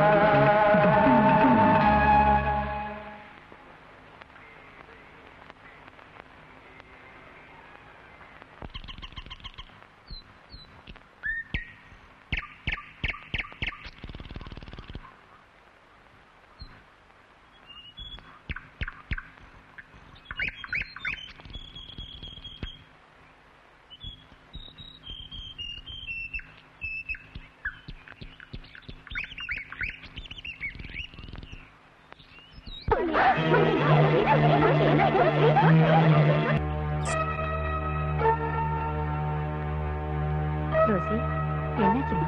[SPEAKER 3] ரோசி என்னாச்சுமா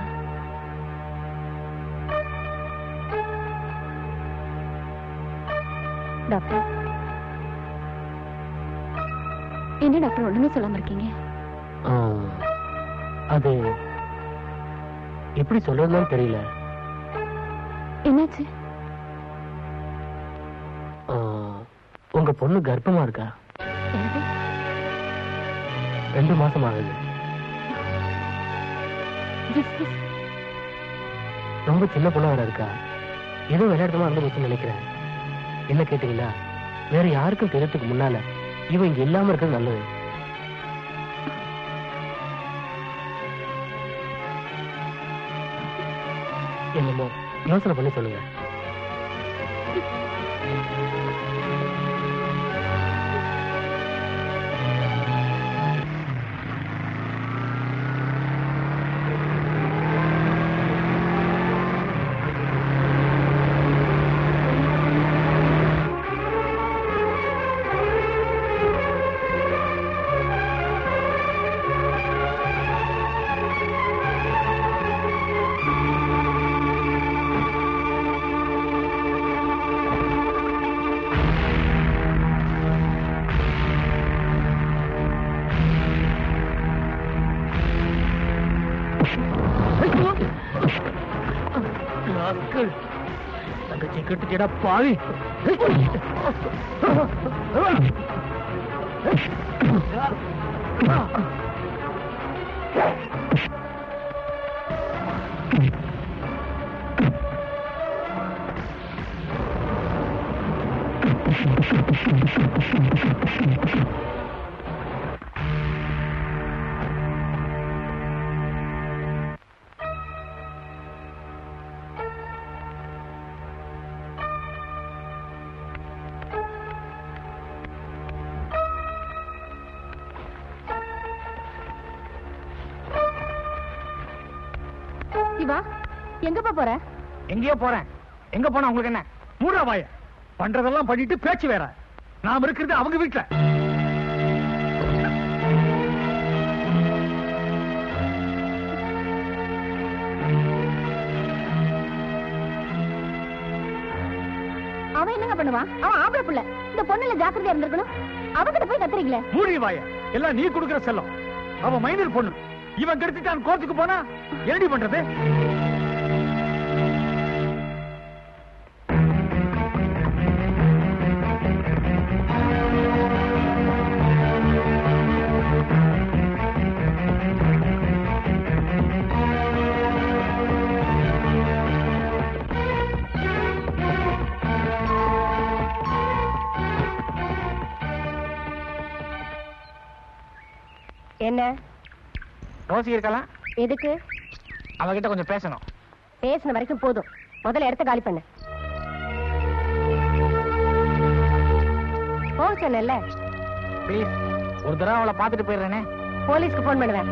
[SPEAKER 3] டாக்டர் என்ன டாக்டர் ஒண்ணுமே சொல்லாம இருக்கீங்க
[SPEAKER 4] அது எப்படி சொல்றதுன்னு தெரியல
[SPEAKER 3] என்னாச்சு
[SPEAKER 4] ஆ, உங்க பொண்ணு கர்ப்பமா இருக்கா
[SPEAKER 3] என்னது
[SPEAKER 4] ரெண்டு மாசம் ஆகுது
[SPEAKER 3] Yes, yes.
[SPEAKER 4] ரொம்ப சின்ன பொண்ணா வேற இருக்கா ஏதோ விளையாட்டுமா இருந்து போச்சுன்னு நினைக்கிறேன் என்ன கேட்டீங்களா வேற யாருக்கும் தெரியறதுக்கு முன்னால இவன் இங்க இல்லாம இருக்கிறது நல்லது என்னமோ யோசனை பண்ணி சொல்லுங்க தங்கச்சி கட்டுச்சடா பாவி
[SPEAKER 6] சிவா எங்கப்பா போற
[SPEAKER 1] எங்கேயோ போறேன் எங்க போனா உங்களுக்கு என்ன
[SPEAKER 7] மூடா வாய பண்றதெல்லாம் பண்ணிட்டு பேச்சு வேற நாம இருக்கிறது அவங்க வீட்டுல
[SPEAKER 6] அவன் என்னங்க பண்ணுவான் அவன் ஆம்பளை புள்ள இந்த பொண்ணுல ஜாக்கிரதையா இருந்திருக்கணும் அவகிட்ட போய் கத்துறீங்களே
[SPEAKER 7] மூடி வாய எல்லாம் நீ கொடுக்கிற செல்லம் அவ மைனர் பொண்ணு
[SPEAKER 11] இவன் கெடுத்துட்டான் கோர்ட்டுக்கு போனா என்னடி பண்றது
[SPEAKER 9] என்ன
[SPEAKER 1] ரோசி இருக்கலாம்
[SPEAKER 9] எதுக்கு
[SPEAKER 1] அவகிட்ட கொஞ்சம் பேசணும்
[SPEAKER 9] பேசின வரைக்கும் போதும் முதல்ல இடத்த காலி பண்ணு போ சொன்னேன்ல
[SPEAKER 1] ப்ளீஸ் ஒரு தடவை அவளை பார்த்துட்டு போயிடுறேனே
[SPEAKER 9] போலீஸ்க்கு போன் பண்ணுவேன்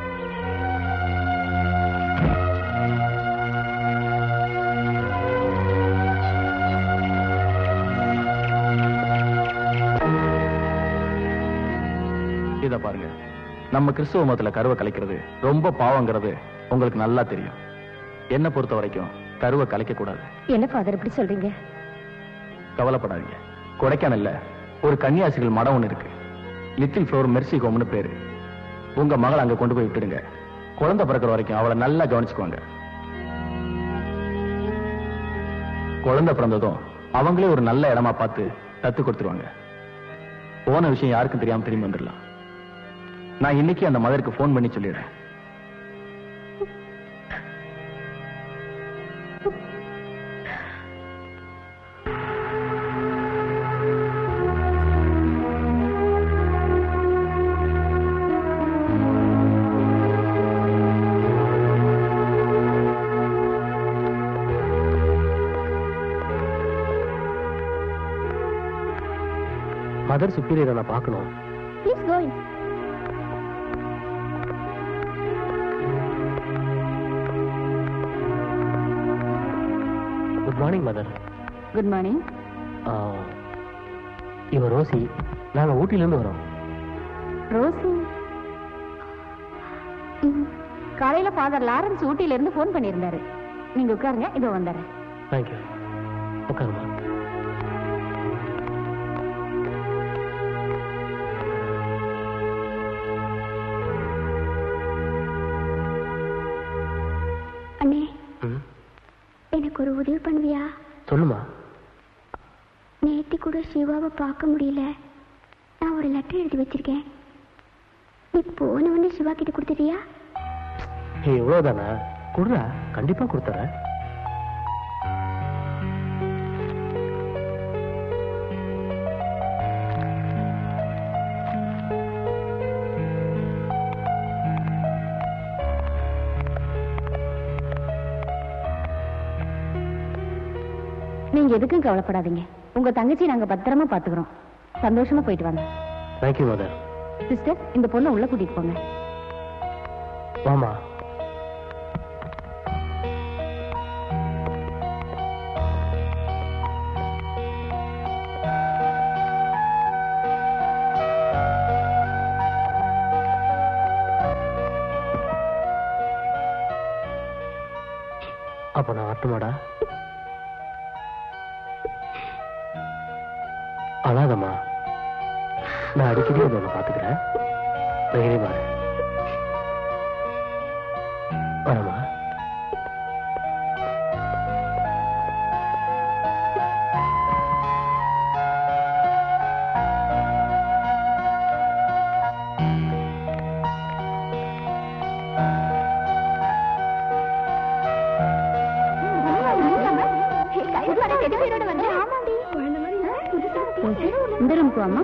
[SPEAKER 2] இத பாருங்க நம்ம கிறிஸ்துவ மதத்துல கருவை கலைக்கிறது ரொம்ப பாவங்கிறது உங்களுக்கு நல்லா தெரியும் என்ன பொறுத்த வரைக்கும் கருவை கலைக்க கூடாது
[SPEAKER 9] என்ன ஃபாதர் இப்படி சொல்றீங்க
[SPEAKER 2] கவலைப்படாதீங்க கொடைக்கானல்ல ஒரு கன்னியாசிகள் மடம் ஒண்ணு இருக்கு லிட்டில் ஃப்ளோர் மெர்சி ஹோம்னு பேரு உங்க மகளை அங்க கொண்டு போய் விட்டுடுங்க குழந்தை பிறக்கிற வரைக்கும் அவளை நல்லா கவனிச்சுக்குவாங்க குழந்தை பிறந்ததும் அவங்களே ஒரு நல்ல இடமா பார்த்து தத்து கொடுத்துருவாங்க போன விஷயம் யாருக்கும் தெரியாம திரும்பி வந்துடலாம் நான் இன்னைக்கு அந்த மதருக்கு ஃபோன் பண்ணி சொல்லிடுறேன்
[SPEAKER 4] மதர் சுப்பீரியரை நான் பார்க்கணும்
[SPEAKER 6] please go in
[SPEAKER 4] good morning mother
[SPEAKER 9] good morning
[SPEAKER 4] இவ ரோசி நாங்க ஊட்டில வரோம்
[SPEAKER 9] ரோசி ம், காலையில ஃபாதர் லாரன்ஸ் ஊட்டில இருந்து ஃபோன் பண்ணியிருந்தாரு நீங்க உட்காருங்க இதோ வந்துடுறேன்
[SPEAKER 4] தேங்க்யூ உட்காருமா
[SPEAKER 6] அண்ணே எனக்கு ஒரு உதவி பண்ணுவியா
[SPEAKER 4] சொல்லுமா
[SPEAKER 6] நேத்தி கூட சிவாவை பார்க்க முடியல நான் ஒரு லெட்டர் எழுதி வச்சிருக்கேன் நீ போன உடனே சிவா கிட்ட கொடுத்துட்டியா
[SPEAKER 4] ஏய் இவ்வளவுதானா குடுறா கண்டிப்பா கொடுத்துறேன்
[SPEAKER 9] நீங்க எதுக்கும் கவலைப்படாதீங்க உங்க தங்கச்சி நாங்க பத்திரமா பாத்துக்கிறோம் சந்தோஷமா போயிட்டு வாங்க
[SPEAKER 4] தேங்க்யூ மதர்
[SPEAKER 9] சிஸ்டர் இந்த பொண்ணை உள்ள கூட்டிட்டு போங்க
[SPEAKER 4] வாமா அப்ப நான் வரட்டுமாடா அழாதம்மா நான் அடிக்கடி வந்து உன்னை பாத்துக்கிறேன் தைரியமா இரு. வரமா
[SPEAKER 9] இந்த ரூமுக்கு வாமா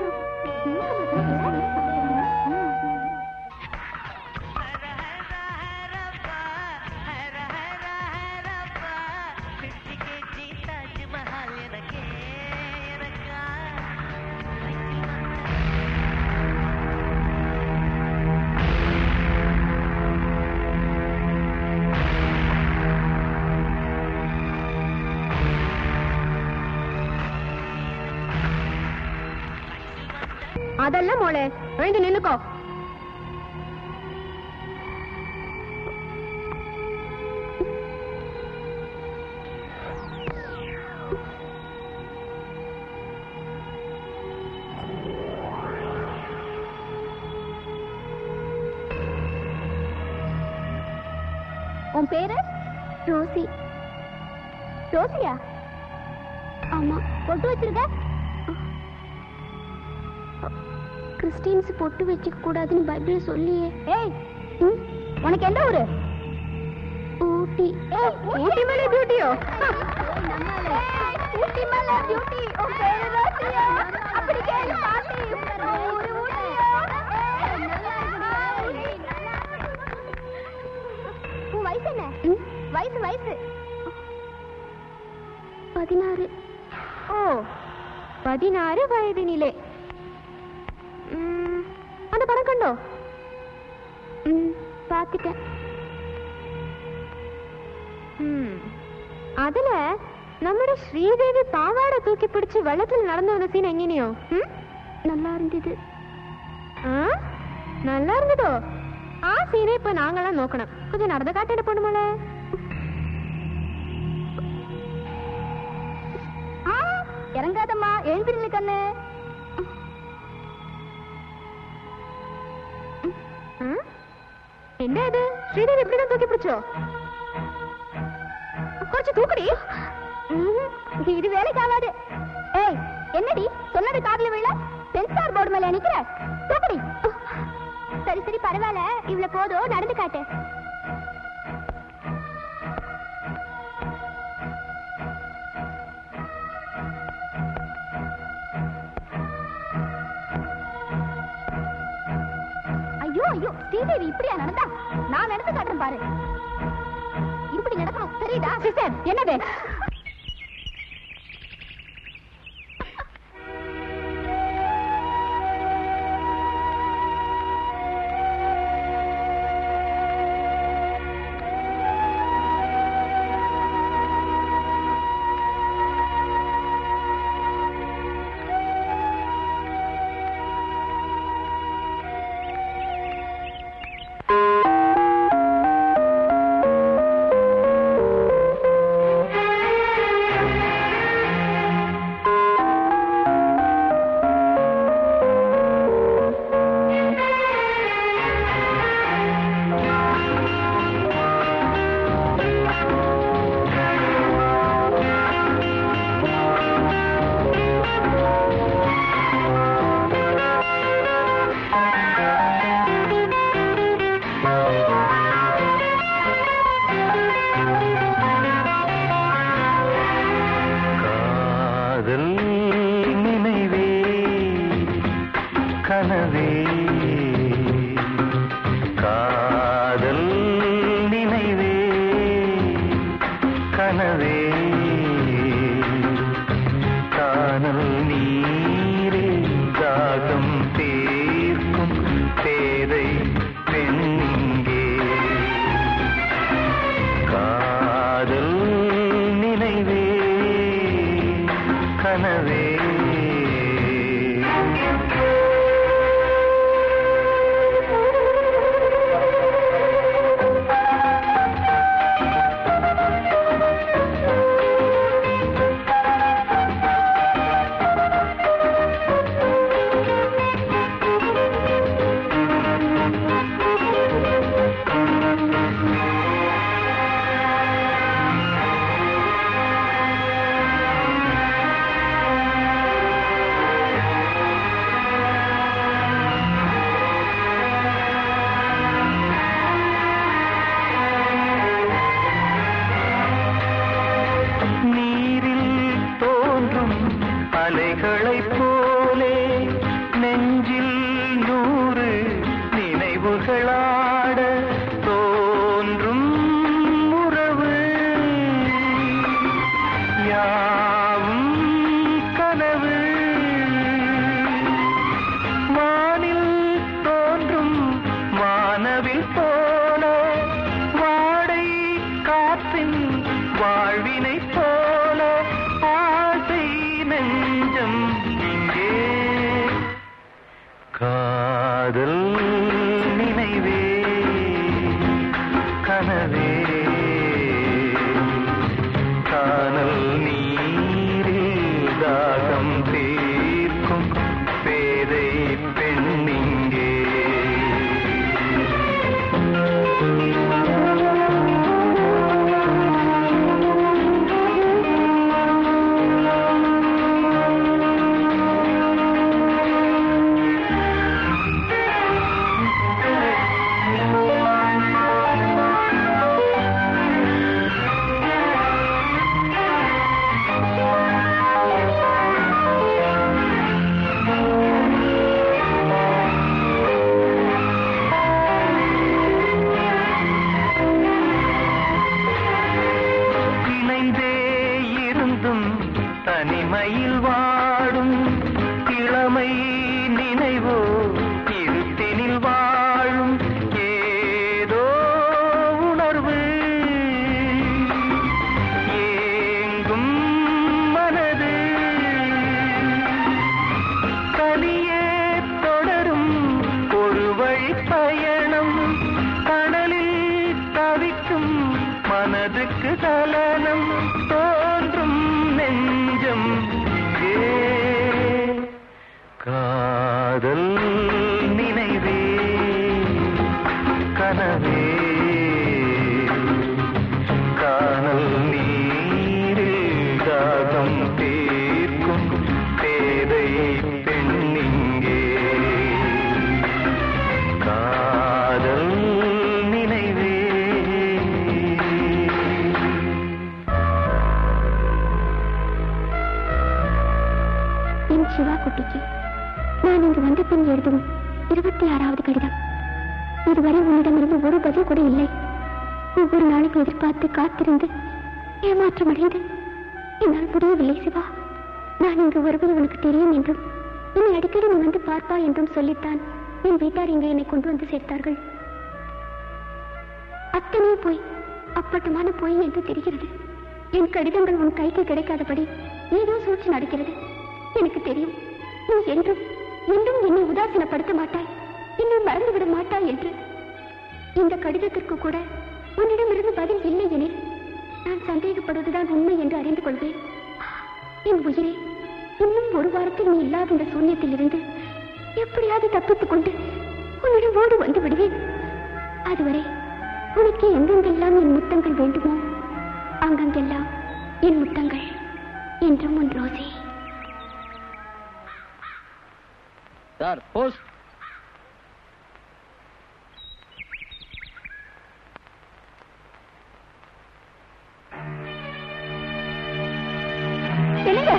[SPEAKER 9] அதெல்லாம் மோளே எழுந்து நின்னுக்கோ
[SPEAKER 6] உன் பேரு ரோசி ரோசியா ஆமா பொட்டு வச்சிருக்க கிறிஸ்டின்ஸ் பொட்டு வச்சுக்க கூடாதுன்னு பைபிள் சொல்லியே ஏய் ம், உனக்கு எந்த ஊரு ஊட்டி ஏய் ஊட்டி மேல பியூட்டியோ ஊட்டி மேல பியூட்டி உன் பேரு ரோசியா அப்படி கேளு பாட்டி உன் ஊரு ஊட்டியோ உன் வயசு என்ன வயசு வயசு பதினாறு ஓ பதினாறு வயதினிலே ம், அந்த படம் கண்டோ ம், பார்த்துட்டேன்
[SPEAKER 3] ம். அதுல നമ്മുടെ ശ്രീദേവി പാവാട തൂക്കി പിടിച്ച് വെള്ളത്തിൽ നടന്നു വന്ന സീൻ എങ്ങനെയോ ഉം?
[SPEAKER 6] நல்லா இருந்தது
[SPEAKER 3] ആ நல்லா இருந்ததோ ആ സീനെ ഇപ്പൊ നാങ്ങളെല്ലാം നോക്കണം கொஞ்சம் നടന്ന് കാട്ടേണ്ട പൊണ്ണുമോളെ
[SPEAKER 6] ஆ, இறங்காதம்மா எழுந்திருங்க கண்ணு
[SPEAKER 3] ഉം? എന്താ ഇത് ശ്രീദേവി എപ്പോഴും തൂക്കി പിടിച്ചോ കുറച്ച് തൂക്കടി
[SPEAKER 6] ம்ஹும். இது வேலைக்கு ஆகாது ஏய் என்னடி சொன்னது காதுல விழ சென்சார் போர்டு மேல நிக்கிற தூக்கடி சரி சரி பரவாயில்ல இவ்வளவு போதும் நடந்து காட்டு ஐயோ ஐயோ ஸ்ரீதேவி இப்படியா நடந்தா நான் நடந்து காட்டுறேன் பாரு இப்படி நடக்கணும் தெரியுதா சிஸ்டர் என்னது
[SPEAKER 10] ஆ எனக்கு சலனம் தோன்றும் நெஞ்சம் ஏ காதல் நினைவே கனவே காணல் நீரில் தாகம் தீர்க்கும் பேதை பெண்ணிங்கே காதல் நினைவே
[SPEAKER 6] என் சிவா குட்டிக்கு நான் இங்கு வந்த பின் எழுதும் இருபத்தி ஆறாவது கடிதம் இதுவரை உன்னிடமிருந்து ஒரு பதில் கூட இல்லை ஒவ்வொரு நாளும் எதிர்பார்த்து காத்திருந்து ஏமாற்றமடைந்து என்னால் முடியவில்லை சிவா நான் இங்கு வருவது உனக்கு தெரியும் என்றும் என்னை அடிக்கடி நீ வந்து பார்ப்பா என்றும் சொல்லித்தான் என் வீட்டார் இங்கு என்னை கொண்டு வந்து சேர்த்தார்கள் அத்தனை போய் அப்பட்டமான பொய் என்று தெரிகிறது என் கடிதங்கள் உன் கைக்கு கிடைக்காதபடி ஏதோ சூழ்ச்சி நடக்கிறது எனக்கு தெரியும் நீ என்றும் என்றும் என்னை உதாசீனப்படுத்த மாட்டாய் என்னை மறந்துவிட மாட்டாய் என்று இந்த கடிதத்திற்கு கூட உன்னிடமிருந்து பதில் இல்லை எனில் நான் சந்தேகப்படுவதுதான் உண்மை என்று அறிந்து கொள்வேன் என் உயிரே இன்னும் ஒரு வாரத்தில் நீ இல்லாத இந்த சூன்யத்தில் இருந்து எப்படியாவது தப்பித்துக் கொண்டு உன்னிடம் ஓடி வந்து விடுவேன் அதுவரை உனக்கு எங்கெங்கெல்லாம் என் முத்தங்கள் வேண்டுமோ அங்கங்கெல்லாம் என் முத்தங்கள் என்றும் உன் ரோசே
[SPEAKER 1] சார் போஸ்ட்
[SPEAKER 6] என்னங்க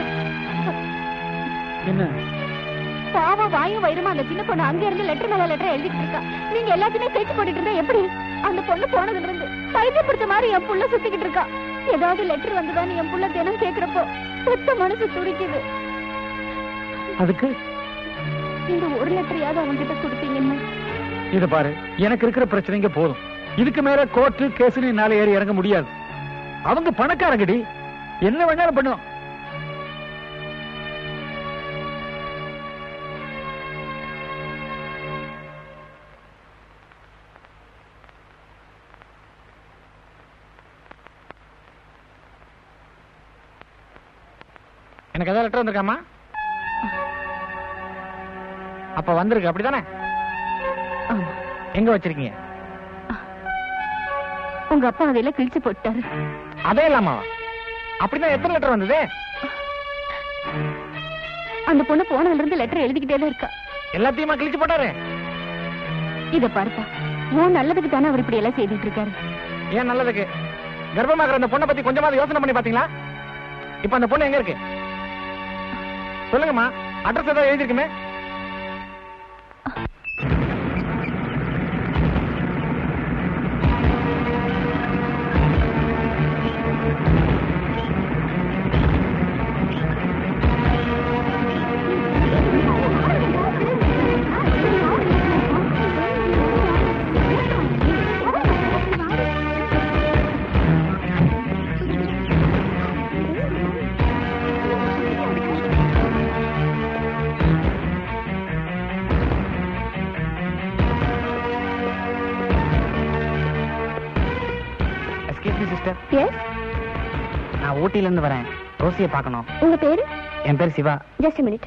[SPEAKER 7] என்ன
[SPEAKER 6] பாவம் வாயும் வயிறுமா அந்த சின்ன பொண்ணு அங்க இருந்து லெட்டர் மேல லெட்டர் எழுதிட்டு இருக்கா நீங்க எல்லாத்தையுமே சேர்த்து போட்டுட்டு இருந்தா எப்படி அந்த பொண்ணு போனதுல இருந்து பைத்தியம் பிடிச்ச மாதிரி என் புள்ள சுத்திக்கிட்டு இருக்கா ஏதாவது லெட்டர் வந்துதான்னு என் புள்ள தினம் கேக்குறப்போ சுத்த மனசு துடிக்குது
[SPEAKER 7] அதுக்கு
[SPEAKER 6] இந்த ஒரு லெட்டரையாவது அவன்கிட்ட கொடுத்தீங்கன்னா
[SPEAKER 7] இத பாரு எனக்கு இருக்கிற பிரச்சனைங்க போதும் இதுக்கு மேல கோர்ட்டு கேஸ்னு என்னால ஏறி இறங்க முடியாது அவங்க பணக்காரங்கடி என்ன வேணாலும் பண்ணுவோம்
[SPEAKER 1] எனக்கு ஏதாவது லெட்டர் வந்திருக்காமா அப்ப வந்திருக்கு அப்படிதானே எங்க வச்சிருக்கீங்க
[SPEAKER 6] உங்க அப்பா அதையெல்லாம் கிழிச்சு போட்டாரு
[SPEAKER 1] அதே இல்லாமாவா அப்படின்னா எத்தனை லெட்டர் வந்தது
[SPEAKER 6] அந்த பொண்ணு போனதுல இருந்து லெட்டர் எழுதிக்கிட்டே தான் இருக்கா
[SPEAKER 1] எல்லாத்தையுமா கிழிச்சு போட்டாரு
[SPEAKER 6] இத பாருப்பா உன் நல்லதுக்கு தானே அவர் இப்படி எல்லாம் செய்துட்டு இருக்காரு
[SPEAKER 1] ஏன் நல்லதுக்கு கர்ப்பமாக்குற அந்த பொண்ணை பத்தி கொஞ்சமாவது யோசனை பண்ணி பாத்தீங்களா இப்ப அந்த பொண்ணு எங்க இருக்கு சொல்லுங்கம்மா அட்ரஸ் ஏதாவது எழுதிருக்குமே எஸ்கேப் சிஸ்டர்
[SPEAKER 6] எஸ்
[SPEAKER 1] நான் ஊட்டில இருந்து வரேன் ரோசியை பார்க்கணும்
[SPEAKER 6] உங்க பேரு
[SPEAKER 1] என் பேர் சிவா
[SPEAKER 6] ஜஸ்ட் மினிட்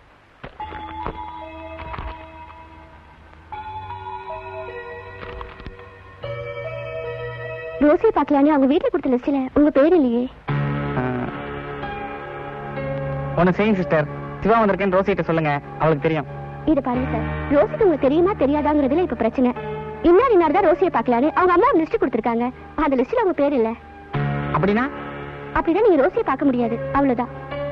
[SPEAKER 6] ரோசியை பார்க்கலான்னு அவங்க வீட்டுல கொடுத்த லிஸ்ட்ல உங்க பேர் இல்லையே
[SPEAKER 1] ஒன்னு செய்யுங்க சிஸ்டர் சிவா வந்திருக்கேன்னு ரோசிகிட்ட சொல்லுங்க அவளுக்கு தெரியும்
[SPEAKER 6] இத பாருங்க சார் ரோசிக்கு உங்களுக்கு தெரியுமா தெரியாதாங்கிறதுல இப்ப பிரச்சனை இன்னார் இன்னார் தான் ரோசியை பார்க்கலான்னு அவங்க அம்மா லிஸ்ட் கொடுத்திருக்காங்க அந்த லிஸ்ட்ல உங்க பேர் இல்ல
[SPEAKER 1] அப்படின்னா
[SPEAKER 6] அப்படின்னா நீங்க ரோசியை பார்க்க முடியாது அவ்வளவுதான்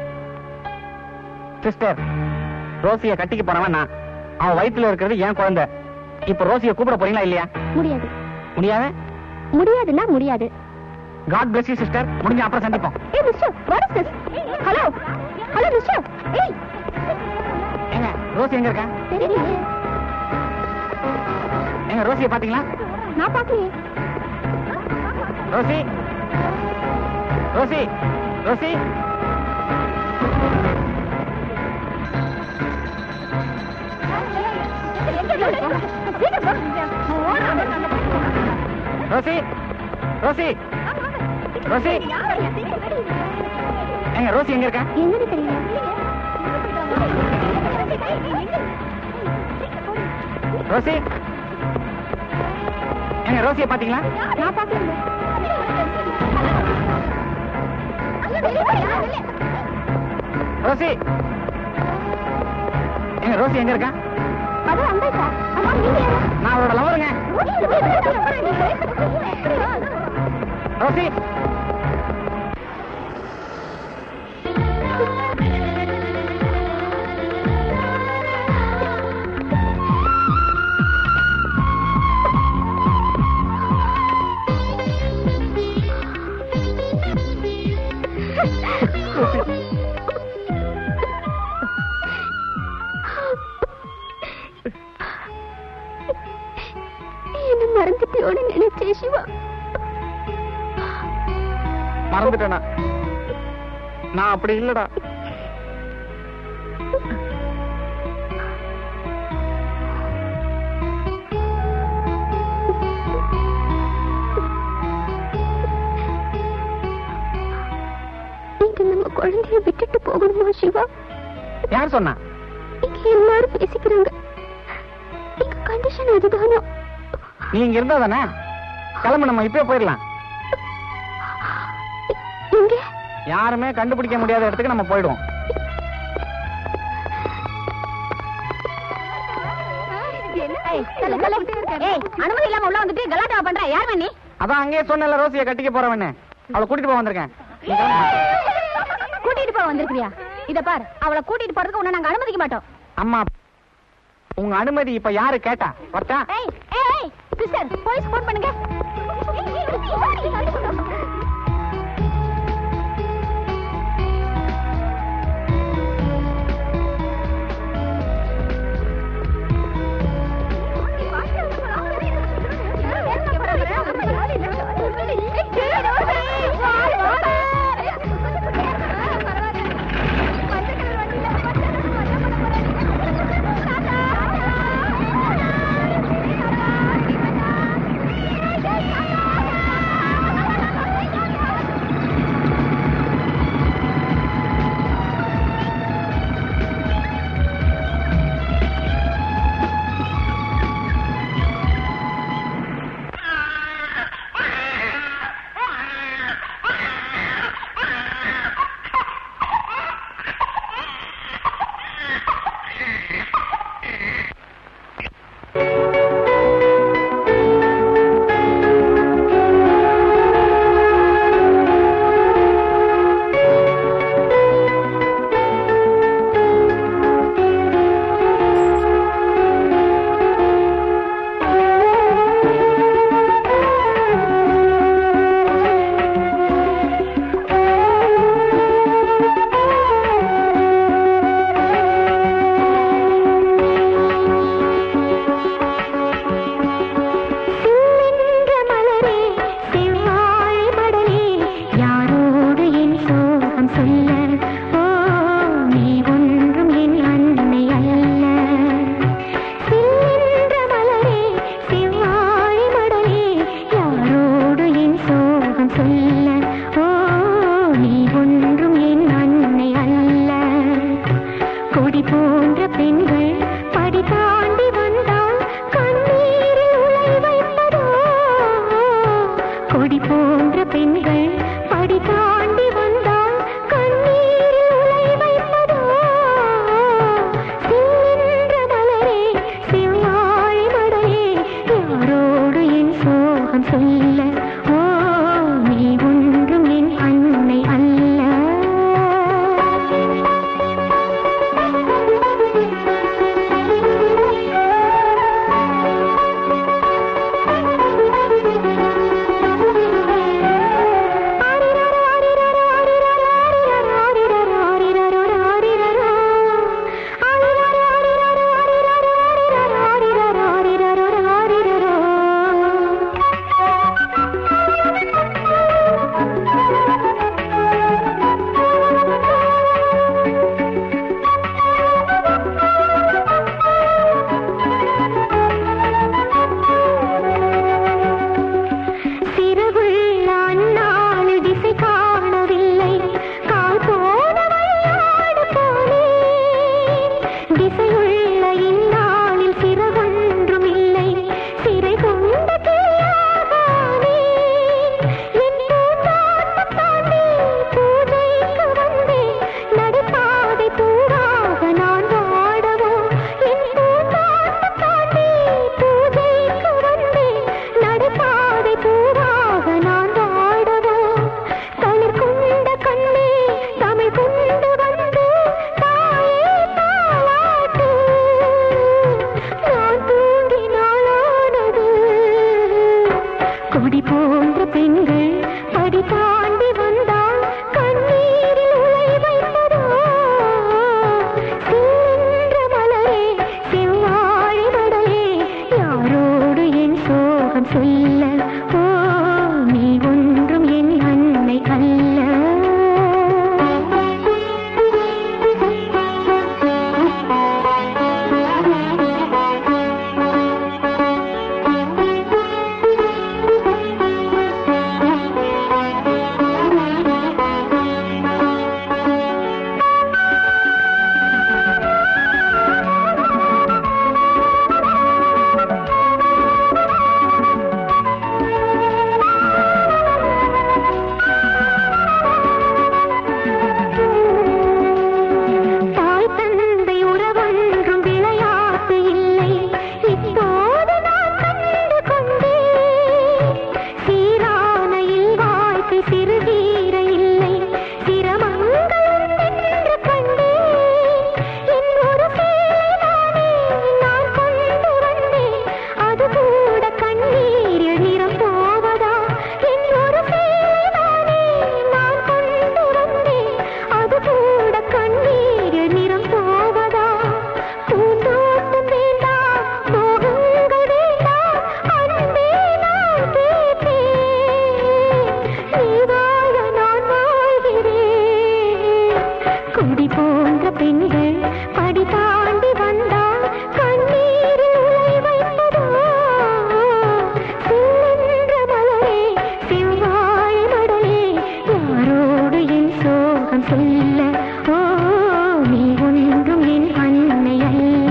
[SPEAKER 1] சிஸ்டர் ரோசிய கட்டிக்க போனவன் நான் அவன் வயித்துல இருக்கிறது என் குழந்தை இப்ப ரோசிய கூப்பிட போறீங்களா இல்லையா
[SPEAKER 6] முடியாது
[SPEAKER 1] முடியாத
[SPEAKER 6] முடியாதுன்னா முடியாது
[SPEAKER 1] காட் பிளஸ் யூ சிஸ்டர் முடிஞ்ச அப்புறம் சந்திப்போம்
[SPEAKER 6] ஏய் mister what is this hello hello mister ஏய்
[SPEAKER 1] ஏங்க ரோசி எங்க இருக்கா
[SPEAKER 6] தெரியலையே
[SPEAKER 1] ஏங்க ரோசிய பாத்தீங்களா
[SPEAKER 6] நான் பார்க்கலையே
[SPEAKER 1] Rosy Rosy Rosy Rosy Rosy Rosy எங்க ரோசி எங்க இருக்கா
[SPEAKER 6] எங்கன்னு தெரியல
[SPEAKER 1] ரோசி எங்க ரோசியை பாத்தீங்களா
[SPEAKER 6] நான் பாக்கல
[SPEAKER 1] ரோசி எங்க ரோசி எங்க இருக்கா
[SPEAKER 6] அது அந்த சார் அம்மா நீங்க யாரு?
[SPEAKER 1] நான் அவரோட லவருங்க ரோசி
[SPEAKER 6] என்ன மறந்துட்டியோன்னு நினைச்சேன் சிவா
[SPEAKER 1] மறந்துட்டேனா நான் அப்படி இல்லடா
[SPEAKER 6] நீங்க நம்ம குழந்தைய விட்டுட்டு போகணுமா சிவா
[SPEAKER 1] யார் சொன்னா
[SPEAKER 6] இங்க எல்லாரும் பேசிக்கிறாங்க எங்க கண்டிஷன் அதுதானா
[SPEAKER 1] நீ இங்க இருந்தா தானே கிளம்பு நம்ம இப்பவே போயிடலாம்
[SPEAKER 6] எங்க
[SPEAKER 1] யாருமே கண்டுபிடிக்க முடியாத இடத்துக்கு நம்ம போயிடுவோம்
[SPEAKER 6] அனுமதி இல்லாம உள்ள வந்துட்டு கலாட்டா பண்ற யார் நீ
[SPEAKER 1] அதான் அங்கேயே சொன்னல ரோசியை கட்டிக்க போறவன்னு அவளை கூட்டிட்டு போக வந்திருக்கேன் நீ கிளம்பு.
[SPEAKER 6] கூட்டிட்டு போக வந்திருக்கியா இத பார் அவளை கூட்டிட்டு போறதுக்கு உன்னை நாங்க அனுமதிக்க மாட்டோம்
[SPEAKER 1] அம்மா உங்க அனுமதி இப்ப யாரு கேட்டா வரட்டா
[SPEAKER 6] ஏய் ஏய் ஏய் சிஸ்டர் போலீஸ் ஃபோன் பண்ணுங்க
[SPEAKER 12] கொடி போன்ற பெண்கள் படி தாண்டி வந்தால் கண்ணீரில் உலை வைப்பதோ சென்ற மலரே செவ்வாழை மடலே யாரோடு என் சோகம் சொல்ல ஓ நீ ஒன்றும் என் அன்னை தாய் தந்தை உறவொன்றும் விளையாட்டு இல்லை இப்போது நான் கண்டு கொண்டேன் சீரான இல்வாழ்க்கை சிறுதீர இல்லை சிரமங்கள் என்று கண்டேன் என் ஒரு சேலைதானே நான் கொண்டு வந்தேன் அது கூட கண்ணீரில் நிறம் போவதா என் ஒரு சேலைதானே நான் கொண்டு வந்தேன் அது கூட கண்ணீரில் நிறம் போவதா பூந்தோட்டம் வேண்டாம் மோகங்கள் வேண்டாம் அன்பே நான் கேட்பேன் நீ வாழ நான் வாழ்கிறேன் கொடி போன்ற பெண்கள் படி தாண்டி வந்தால் கண்ணீரில் உலை வைப்பதோ சென்ற மலரே செவ்வாழை மடலே யாரோடு என் சோகம் சொல்ல ஓ நீ ஒன்றும் என் அன்னை அல்ல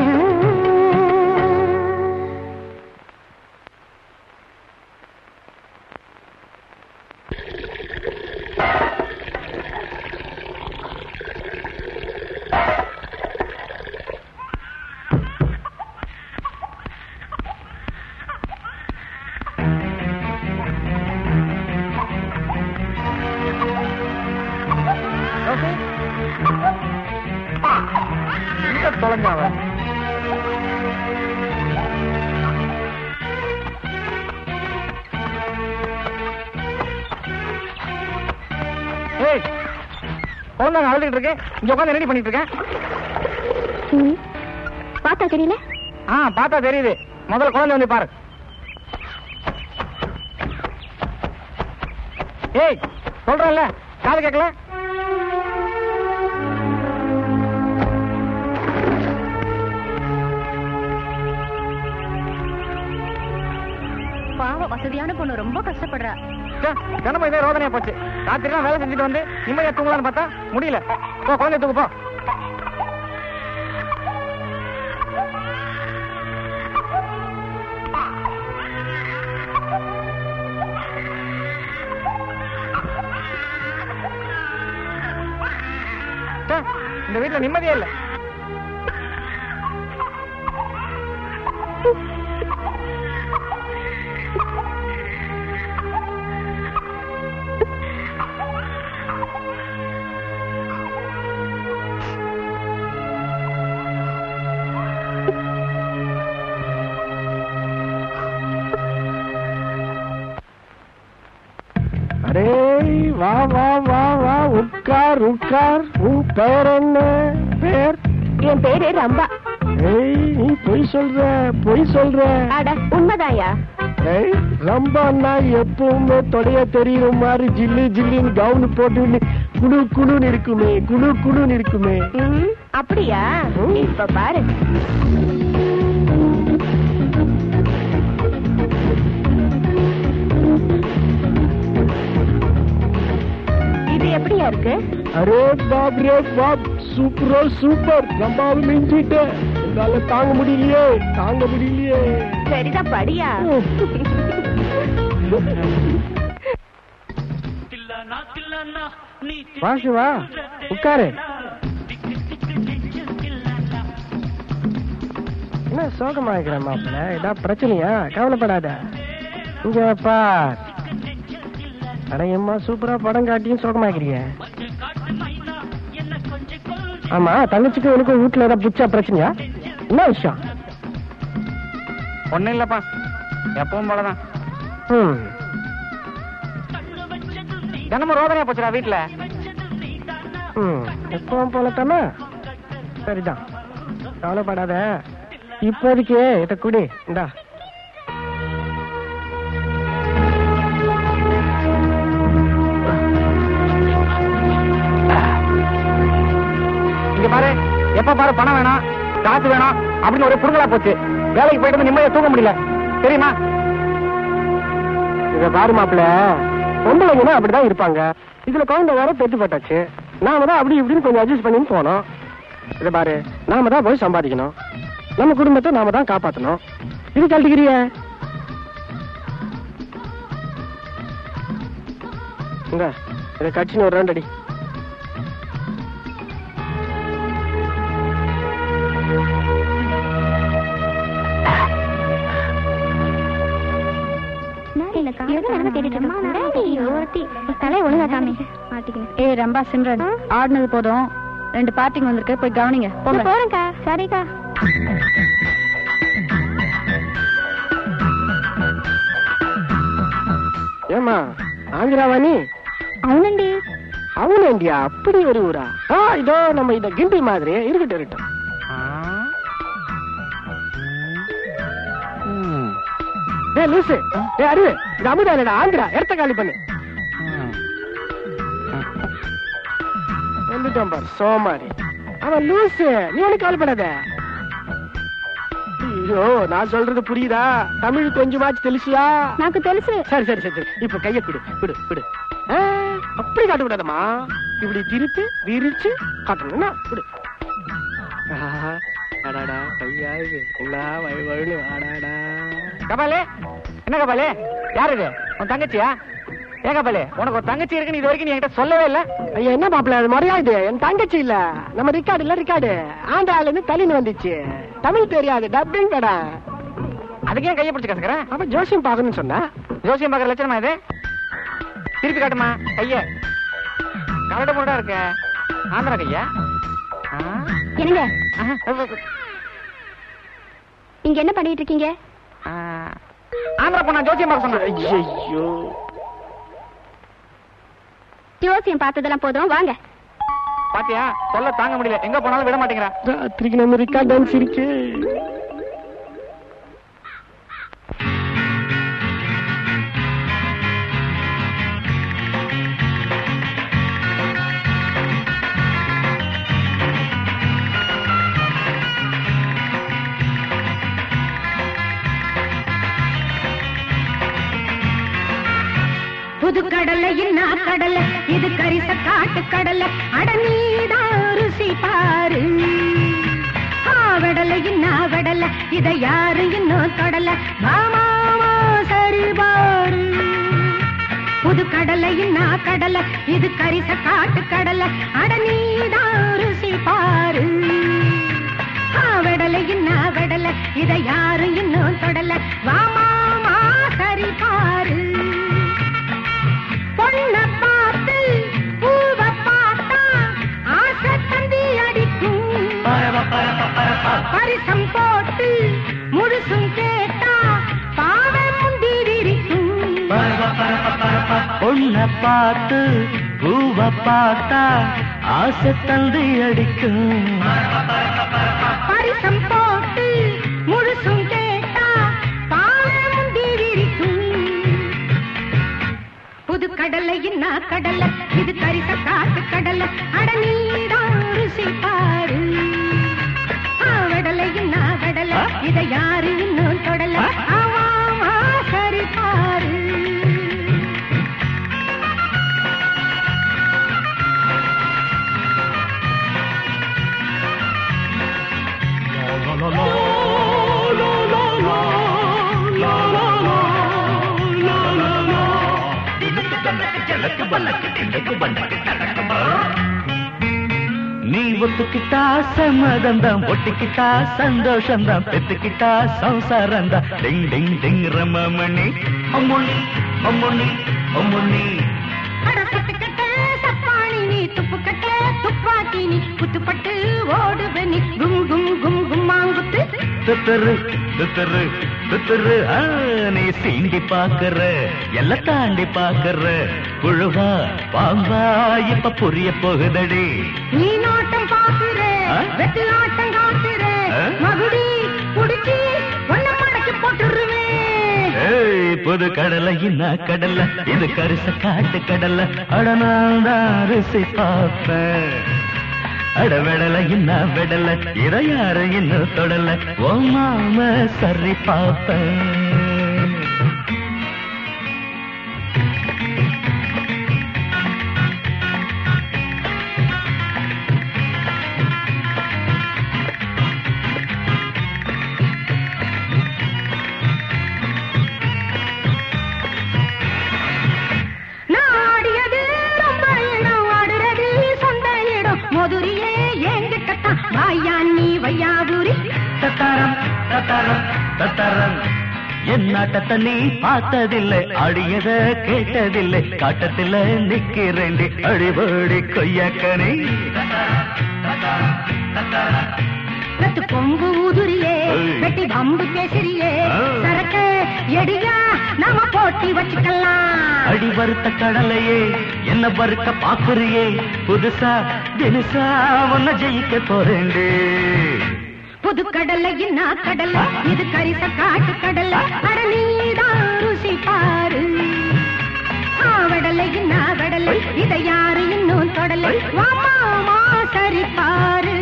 [SPEAKER 1] எங்க தொலைஞ்சாவ ஏய் குழந்தைங்க அழுதுகிட்டு இருக்கேன் இங்க உட்காந்து ரெடி பண்ணிட்டு இருக்கேன்
[SPEAKER 6] ம். பார்த்தா தெரியல
[SPEAKER 1] ஆ பார்த்தா தெரியுது முதல்ல குழந்தை வந்து பாரு ஏய் சொல்றேன்ல காது கேட்கல
[SPEAKER 3] பாவம் வசதியான பொண்ணு ரொம்ப கஷ்டப்படுறா
[SPEAKER 1] ச்சே, தினமும் இதே ரோதனையா போச்சு ராத்திரிலாம் வேலை செஞ்சுட்டு வந்து நிம்மதியா தூங்கலாம்னு பார்த்தா முடியல போ குழந்தை தூக்கு போ ச்சே, இந்த வீட்டுல நிம்மதியே இல்ல
[SPEAKER 4] அரே வா வா வா வா உட்கார் உட்கார் உன் பெயர் என்ன பேர்
[SPEAKER 9] என் பேரு ரம்பா
[SPEAKER 4] ஏய் நீ பொய் சொல்ற பொய் சொல்ற
[SPEAKER 9] அட உண்மைதாயா
[SPEAKER 4] ஏய் ரம்பான்னா எப்பவுமே தொடைய தெரியுற மாதிரி ஜில்லு ஜில்லுன்னு கவுன் போட்டு குழு குழுன்னு இருக்குமே குழு குழுன்னு இருக்குமே
[SPEAKER 9] ம், அப்படியா இப்ப பாரு இது எப்படியா இருக்கு
[SPEAKER 4] அரே பாப் ரே பாப் சூப்பரோ சூப்பர் ரம்பாவை மிஞ்சிட்டேன் என்னால தாங்க முடியலையே தாங்க முடியலையே
[SPEAKER 9] சரிதான் படியா
[SPEAKER 4] வா சிவா உட்காரு என்ன சோகமா இருக்கிற மாப்பிள்ள ஏதாவது பிரச்சனையா கவலைப்படாத இங்க பார் அடையம்மா சூப்பரா படம் காட்டியும் சோகமாக்கிறீங்க ஆமா தங்கச்சிக்கு உனக்கு வீட்டுல ஏதாவது புச்சா பிரச்சனையா என்ன விஷயம்
[SPEAKER 1] ஒண்ணும் இல்லப்பா எப்பவும் போலதான்
[SPEAKER 4] ம்
[SPEAKER 1] தினமும் ரோதனையா போச்சுடா வீட்டுல
[SPEAKER 4] ம் எப்பவும் போல தானே சரிதான் கவலைப்படாத இப்போதைக்கு இதை குடி இந்தா
[SPEAKER 1] இங்க பாரு எப்ப பாரு பணம் வேணும் காசு வேணும் அப்படின்னு ஒரு புடுங்கலா போச்சு வேலைக்கு போயிட்டு வந்து நிம்மதியா தூங்க முடியல தெரியுமா
[SPEAKER 4] இத பாரு மாப்பிள பொம்பளைங்கன்னா அப்படிதான் இருப்பாங்க இதுல குழந்தை வேற பெற்று போட்டாச்சு நாம தான் அப்படி இப்படின்னு கொஞ்சம் அட்ஜஸ்ட் பண்ணி போனோம் இத பாரு நாம தான் போய் சம்பாதிக்கணும் நம்ம குடும்பத்தை நாம தான் காப்பாத்தணும் இது கழட்டிக்கிறிய இங்க இத கட்சின்னு ஒரு ரெண்டு அடி
[SPEAKER 13] ஏய் ரம்பா சிம்ரன் ஆடினது போதும் ரெண்டு பார்ட்டிங்க வந்திருக்கு போய் கவனிங்க போங்க
[SPEAKER 6] போறேன்க்கா சரிக்கா
[SPEAKER 4] ஏமா ஆந்திராவாணி
[SPEAKER 6] అవునండి
[SPEAKER 4] అవునండిயா அப்படி ஒரு ஊரா ஆ இதோ நம்ம இந்த கிண்டி மாதிரி இருக்கட்டும் இருக்கட்டும் ஏ லூசு ஏ அறிவு இது அமுதா இல்லடா ஆந்திரா இடத்த காலி பண்ணு வந்துட்டான் பாரு சோமாரி அவன் லூசு நீ ஒண்ணு கவலைப்படாத ஐயோ நான் சொல்றது புரியுதா தமிழ் கொஞ்சமாச்சு தெலுசியா
[SPEAKER 6] నాకు తెలుసు
[SPEAKER 4] சரி சரி சரி சரி இப்ப கைய குடு குடு குடு ஆ, அப்படி காட்ட கூடாதம்மா இப்படி திருப்பி விரிச்சு காட்டணும்னா குடு ஆஹா, அடாடா கையா இது எல்லாம் வழி வழுன்னு ஆடாடா
[SPEAKER 1] கபாலே என்ன கபாலே யார் இது உன் தங்கச்சியா ஏன் கபாலே உனக்கு ஒரு தங்கச்சி இருக்குன்னு இது வரைக்கும் நீ என்கிட்ட சொல்லவே இல்ல
[SPEAKER 4] ஐயா என்ன மாப்பிள்ள அது முறையா இது என் தங்கச்சி இல்ல நம்ம ரிக்கார்டு இல்ல ரிக்கார்டு ஆந்திரால இருந்து தலின்னு வந்துச்சு தமிழ் தெரியாது டப்பிங் படம்
[SPEAKER 1] அதுக்கு ஏன் கையை பிடிச்சு கசக்குற
[SPEAKER 4] அப்ப ஜோசியம் பாக்கணும்னு சொன்னா
[SPEAKER 1] ஜோசியம் பாக்குற லட்சணமா இது திருப்பி காட்டுமா கைய கரட முரடா இருக்க ஆந்திரா கையா ஆ?
[SPEAKER 6] என்னங்க
[SPEAKER 1] ஆஹா.
[SPEAKER 6] இங்க என்ன பண்ணிட்டு இருக்கீங்க
[SPEAKER 1] ஆ. ஆந்திரா பொண்ணா ஜோசியம் பார்க்க சொன்னா
[SPEAKER 4] ஐயோ
[SPEAKER 6] ஜோசியம் பார்த்ததெல்லாம் போதும் வாங்க
[SPEAKER 1] பாத்தியா சொல்ல தாங்க முடியல எங்க போனாலும் விட மாட்டேங்கிறா
[SPEAKER 4] ராத்திரிக்கு நம்ம ரிக்கார்ட் டான்ஸ் இருக்கு
[SPEAKER 12] புது கடலை என்ன கடலை இது கரிச காட்டு கடலை அட நீதான் ருசி பாரு ஆவடலை என்ன வடலை இத யாரு இன்னும் தொடல மாமாமா சரி பாரு புது கடலை என்ன கடலை இது கரிச காட்டு கடலை அட நீதான் ருசி பாரு ஆவடலை என்ன வடலை இத யாரு இன்னும் தொடல வாமாமா சரி பாரு பொண்ண பார்த்து பூவ பார்த்தா ஆசை தந்தி அடிக்கும் பரிசம் போட்டு முழுசும் கேட்டா பாவை முந்தி விரிக்கும்
[SPEAKER 10] பொண்ண பார்த்து பூவ பார்த்தா ஆசை தந்தி அடிக்கும்
[SPEAKER 12] பரிசம் போட்டு முழுசும் கேட்டா பாவை முந்தி விரிக்கும் புது கடலை என்ன கடலை இது கரிச காட்டு கடலை அட நீதான் ருசி பாரு ஆவடலை என்ன கடலை இத யாரு இன்னும் தொடல ஆவாமா சரி பாரு
[SPEAKER 10] நீ ஒத்துக்கிட்டா சம்மதம் தான் ஒட்டிக்கிட்டா சந்தோஷம் தான் பெத்துக்கிட்டா சம்சாரம் தான் டிங் டிங் டிங் ரமமணி அம்முனி அம்முனி அம்முனி
[SPEAKER 12] அடப்பட்டுக்கட்ட சப்பாணி நீ துப்புக்கட்ட துப்பாக்கி நீ குத்துப்பட்டு ஓடுவ நீ கும் கும் கும் கும்மாங்குத்து
[SPEAKER 10] துத்தரு துத்தரு
[SPEAKER 14] துத்துரு ஆ, நீ சீண்டி பாக்குற எல்லாம் தாண்டி பாக்குற புழுவா பாம்பா இப்ப புரிய போகுதடி
[SPEAKER 12] நீ நாட்டம் பாக்குற
[SPEAKER 14] ஆ?
[SPEAKER 12] வெட்டு ஆட்டம் காட்டுற
[SPEAKER 14] ஆ?
[SPEAKER 12] மகுடி புடிச்சி ஒன்ன மடக்கி போட்டுருவேன்
[SPEAKER 14] ஏய் புது கடலை என்ன கடலை இது கரிச காட்டு கடலை அட நான் தான் அரிசி பார்ப்பேன் அட விடல என்ன விடல இத யாரு இன்னும் தொடல ஓ மாம சரி பார்ப்பேன்
[SPEAKER 12] நான் ஆடியது ரொம்ப இடம் ஆடுறது சொந்த இடம் மதுரியே என்கிட்டத்தான் வாயா நீ வையாபுரி
[SPEAKER 14] தத்தாரம் தத்தாரம் தத்தாரம் என் நாட்டத்தை நீ பார்த்ததில்லை அடியத கேட்டதில்லை காட்டத்தில நிக்கிறேண்டி அடிபடி கொய்யாக்கனே
[SPEAKER 12] ரத்து கொம்பு ஊதுரியே
[SPEAKER 14] ஏய்.
[SPEAKER 12] வெட்டி வம்பு பேசுறியே
[SPEAKER 14] ஆ.
[SPEAKER 12] சரக்கு எடியா நாம போட்டி வச்சுக்கலாம்
[SPEAKER 14] அடி வறுத்த கடலையே என்ன வறுக்க பாக்குறியே புதுசா தினுசா உன்னை ஜெயிக்க போறேன்டே
[SPEAKER 12] புது கடலை என்ன கடலை இது கரிச காட்டு கடலை அட நீதான் ருசி பாரு ஆவடலை என்ன வடலை இதை யாரு இன்னும் தொடலை வா மாமா சரி பாரு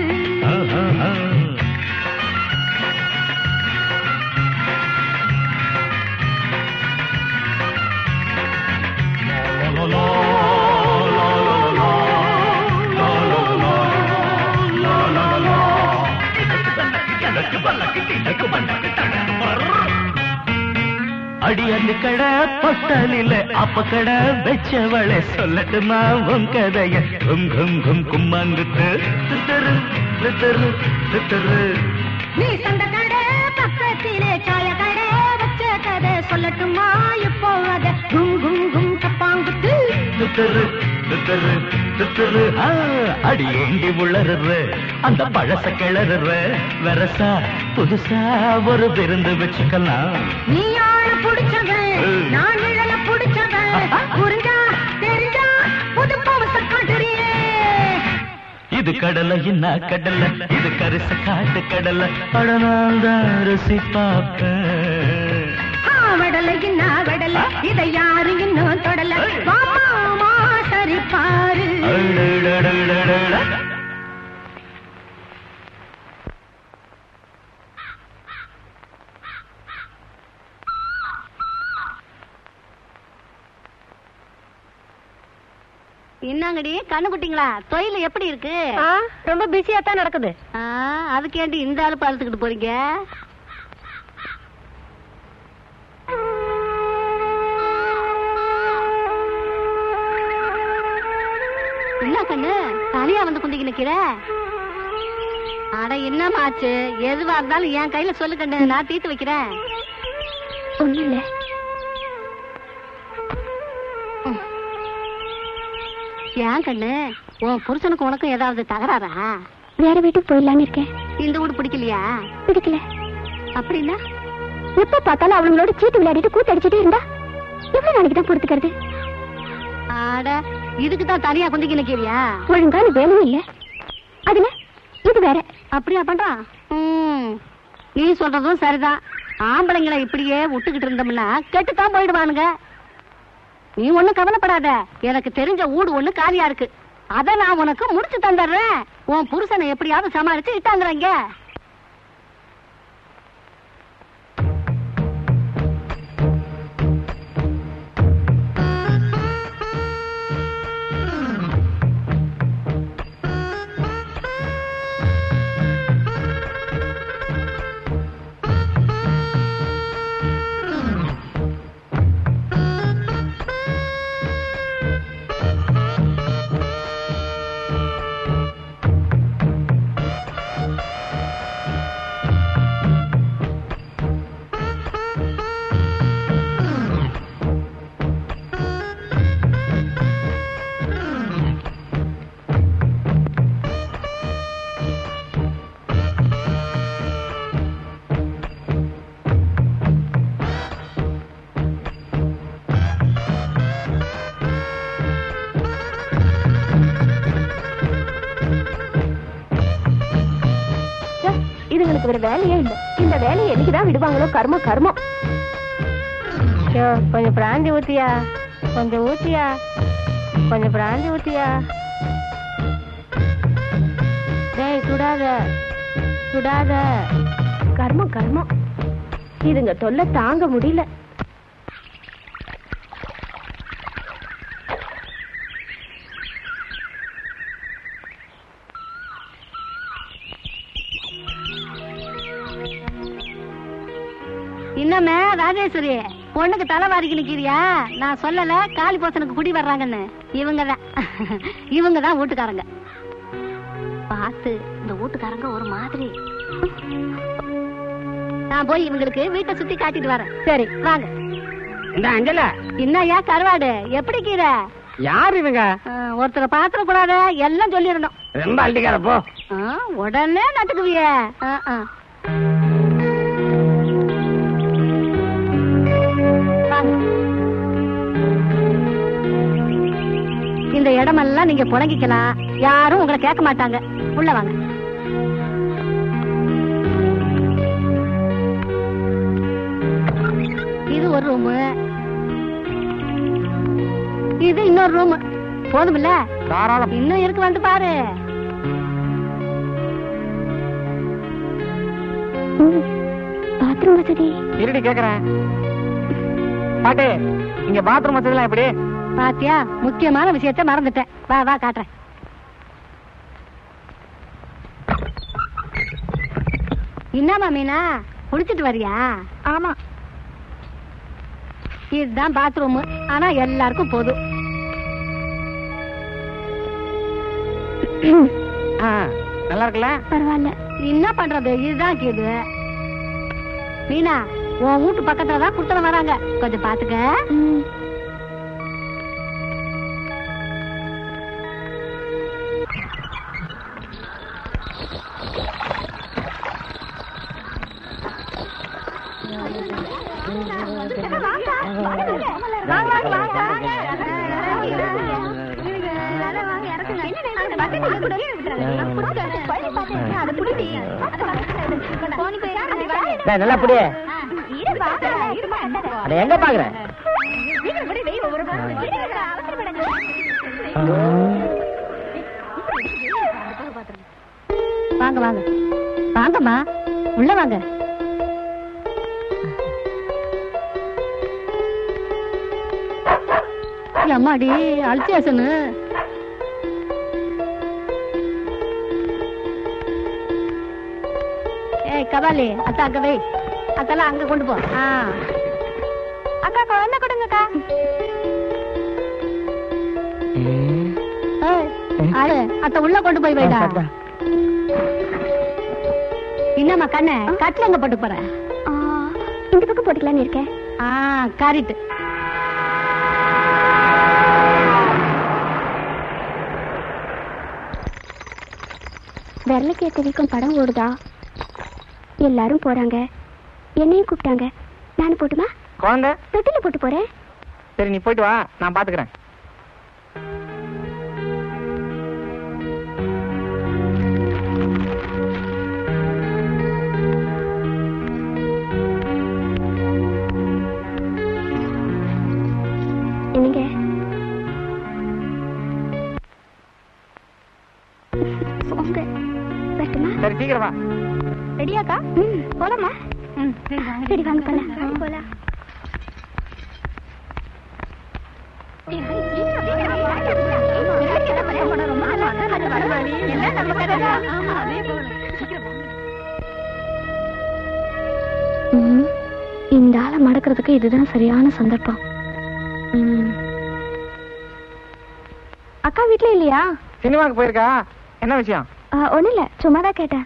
[SPEAKER 14] அடி அந்த கடை பொட்டலில அப்ப கடை வெச்சவளை சொல்லட்டுமா உன் கதைய கும் கும் கும் கும்மாங்குத்து தித்தரு தித்தரு தித்தரு
[SPEAKER 12] நீ சண்ட கடை பக்கத்திலே சாய கடை வச்ச கதை சொல்லட்டுமா இப்போ அத கும் கும் கும் தப்பாங்குத்து
[SPEAKER 14] தித்தரு தித்தரு தித்தரு ஆ, அடி ஏண்டி உளறுற அந்த பழச கிளறுற வெரசா புதுசா ஒரு விருந்து வச்சுக்கலாம்
[SPEAKER 12] நீ ஆள புடிச்சவன்
[SPEAKER 14] ஏய்.
[SPEAKER 12] நான் நிழல புடிச்சவன் புரிஞ்சா தெரிஞ்சா புது பவச காட்டுறியே
[SPEAKER 14] இது கடலை என்ன கடலை இது கரிச காட்டு கடலை அடனால்தான் ருசி பார்ப்பேன்
[SPEAKER 12] ஆவடலை என்ன வடலை இதை யாரு இன்னும் தொடல வா மாமா சரி பாரு
[SPEAKER 14] அடடடடடட.
[SPEAKER 3] என்னங்கடி கண்ணு குட்டிங்களா தொழில் எப்படி இருக்கு
[SPEAKER 9] ரொம்ப பிஸியா தான் நடக்குது
[SPEAKER 3] ஆ, அதுக்கேண்டி இந்த அலுப்பு அழுத்துக்கிட்டு போறீங்க என்ன கண்ணு தனியா வந்து குந்திக்கு நிக்கிற அட என்னம்மா ஆச்சு எதுவா இருந்தாலும் என் கையில சொல்லு கண்ணு நான் தீர்த்து வைக்கிறேன்
[SPEAKER 6] ஒண்ணும் இல்ல
[SPEAKER 3] ஏன் கண்ணு உன் புருஷனுக்கு உனக்கும் ஏதாவது தகராறா
[SPEAKER 6] வேற வீட்டுக்கு போயிடலான்னு இருக்கேன்
[SPEAKER 3] இந்த வீடு பிடிக்கலையா
[SPEAKER 6] பிடிக்கல
[SPEAKER 3] அப்படின்னா
[SPEAKER 6] எப்ப பார்த்தாலும் அவங்களோட சீட்டு விளையாடிட்டு கூத்தடிச்சிட்டே இருந்தா எவ்வளவு நாளைக்கு தான் பொறுத்துக்கிறது
[SPEAKER 3] ஆட இதுக்கு தான் தனியா குந்திக்கு நிக்கிறியா
[SPEAKER 6] ஒழுங்கான வேலையும் இல்ல அதுல இது வேற
[SPEAKER 3] அப்படியா பண்றான் ம், நீ சொல்றதும் சரிதான் ஆம்பளைங்களை இப்படியே விட்டுக்கிட்டு இருந்தோம்னா கெட்டுத்தான் போயிடுவானுங்க நீ ஒண்ணும் கவலைப்படாத எனக்கு தெரிஞ்ச ஊடு ஒண்ணு காலியா இருக்கு அத நான் உனக்கு முடிச்சு தந்துடுறேன் உன் புருஷனை எப்படியாவது சமாளிச்சு இட்டாங்கிறாங்க
[SPEAKER 6] எனக்கு வேற வேலையே இல்ல இந்த வேலையை என்னைக்குதான் விடுவாங்களோ கர்ம கர்மம்
[SPEAKER 3] ஐயோ, கொஞ்சம் பிராந்தி ஊத்தியா கொஞ்சம் ஊத்தியா கொஞ்சம் பிராந்தி ஊத்தியா டேய் சுடாத சுடாத
[SPEAKER 6] கர்மம் கர்மம் இதுங்க தொல்லை தாங்க முடியல
[SPEAKER 12] இன்னமே ராஜேஸ்வரி பொண்ணுக்கு தலை வாரிக்கு நிக்கிறியா நான் சொல்லல காளி போசனுக்கு குடி வர்றாங்கன்னு இவங்க தான் இவங்க தான் வீட்டுக்காரங்க பார்த்து இந்த வீட்டுக்காரங்க ஒரு மாதிரி நான் போய் இவங்களுக்கு வீட்டை சுத்தி காட்டிட்டு வரேன் சரி வாங்க
[SPEAKER 4] இந்த அஞ்சல
[SPEAKER 12] என்னய்யா கருவாடு எப்படி கீரை
[SPEAKER 4] யார் இவங்க
[SPEAKER 12] ஒருத்தரை பாத்திர கூடாத எல்லாம் சொல்லிடணும்
[SPEAKER 4] ரொம்ப அள்ளிக்கார போ
[SPEAKER 12] ஆ, உடனே நட்டுக்குவிய இந்த இடமெல்லாம் நீங்க புழங்கிக்கலாம் யாரும் உங்களை கேட்க மாட்டாங்க உள்ள வாங்க இது ஒரு ரூமு இது இன்னொரு ரூம் போதுமில்ல
[SPEAKER 4] தாராளம்
[SPEAKER 12] இன்னும் இருக்கு வந்து பாரு
[SPEAKER 6] பாத்ரூம் வசதி
[SPEAKER 1] இருடி கேக்குறேன் பாட்டு இங்க பாத்ரூம் வசதிலாம் எப்படி
[SPEAKER 12] பாத்தியா முக்கியமான விஷயத்த மறந்துட்டேன் வா வா காட்டுறேன் என்னம்மா மீனா குளிச்சிட்டு வரியா
[SPEAKER 6] ஆமா
[SPEAKER 12] இதுதான் பாத்ரூம் ஆனா எல்லாருக்கும் போதும்
[SPEAKER 1] ஆ, நல்லா இருக்குல்ல
[SPEAKER 6] பரவாயில்ல
[SPEAKER 12] என்ன பண்றது இதுதான் கேது மீனா உன் வீட்டு பக்கத்துல தான் குடுத்தன வராங்க கொஞ்சம் பாத்துக்க
[SPEAKER 6] ம்.
[SPEAKER 4] டேய், நல்லா புடி அட எங்க பாக்குற
[SPEAKER 12] வாங்க வாங்க வாங்கம்மா உள்ள வாங்க அம்மாடி அல்சியாசனு ஏய் கபாலி அத்தா அங்க வை அத்தெல்லாம் அங்க கொண்டு போ ஆ
[SPEAKER 6] அக்கா குழந்தை கொடுங்கக்கா
[SPEAKER 12] ஏய், ஆளு அத்த உள்ள கொண்டு போய் வைடா என்னம்மா கண்ணு கட்டில எங்க போட்டு போற
[SPEAKER 6] ஆ, இந்த பக்கம் போட்டுக்கலான்னு இருக்கேன்
[SPEAKER 12] ஆ காரிட்டு
[SPEAKER 6] விரலுக்கு ஏத்த வீக்கம் படம் ஓடுதா எல்லாரும் போறாங்க என்னையும் கூப்பிட்டாங்க நானும் போட்டுமா
[SPEAKER 1] குழந்தை
[SPEAKER 6] தொட்டில போட்டு போறேன்
[SPEAKER 1] சரி நீ போயிட்டு வா நான் பாத்துக்கிறேன்
[SPEAKER 6] என்னங்க போங்க வரட்டுமா
[SPEAKER 1] சரி சீக்கிரம் வா
[SPEAKER 6] ரெடியாக்கா ம் போலாமா ம் சரி வாங்க போலாம் போலாம் ம், இந்த ஆளை மடக்கிறதுக்கு இதுதான் சரியான சந்தர்ப்பம் ம். அக்கா வீட்ல இல்லையா
[SPEAKER 1] சினிமாக்கு போயிருக்கா என்ன விஷயம்
[SPEAKER 6] ஒன்றும் இல்லை சும்மா தான் கேட்டேன்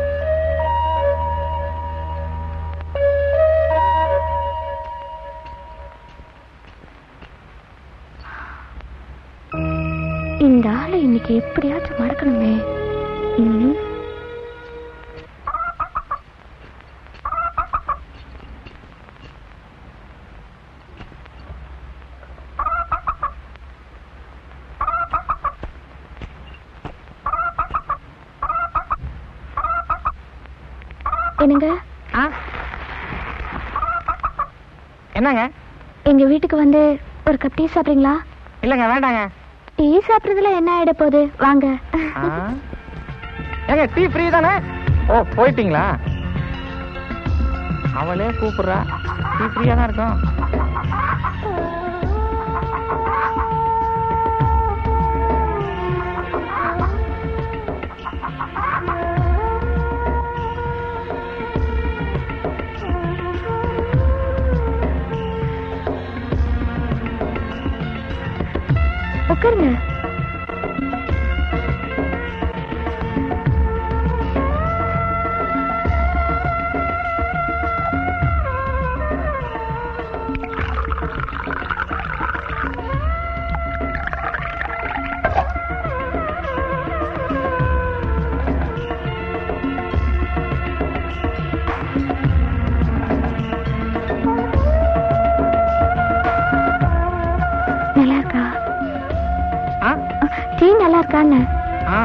[SPEAKER 6] இந்த ஆளை இன்னைக்கு எப்படியாச்சும் மறக்கணுமே ம். என்னங்க
[SPEAKER 1] என்னங்க
[SPEAKER 6] எங்க வீட்டுக்கு வந்து ஒரு கப் டீ சாப்பிடுறீங்களா
[SPEAKER 1] இல்லங்க வேண்டாங்க
[SPEAKER 6] டீ சாப்பிடுறதுல என்ன ஆயிட போகுது வாங்க
[SPEAKER 1] ஆ. ஏங்க டீ ஃப்ரீ தானே ஓ போயிட்டீங்களா அவளே கூப்பிடுறா டீ ஃப்ரீயா தான் இருக்கும்
[SPEAKER 6] உட்காருங்க நல்லா இருக்கா
[SPEAKER 1] ஆ
[SPEAKER 6] டீ நல்லா இருக்கான்னு
[SPEAKER 1] ஆ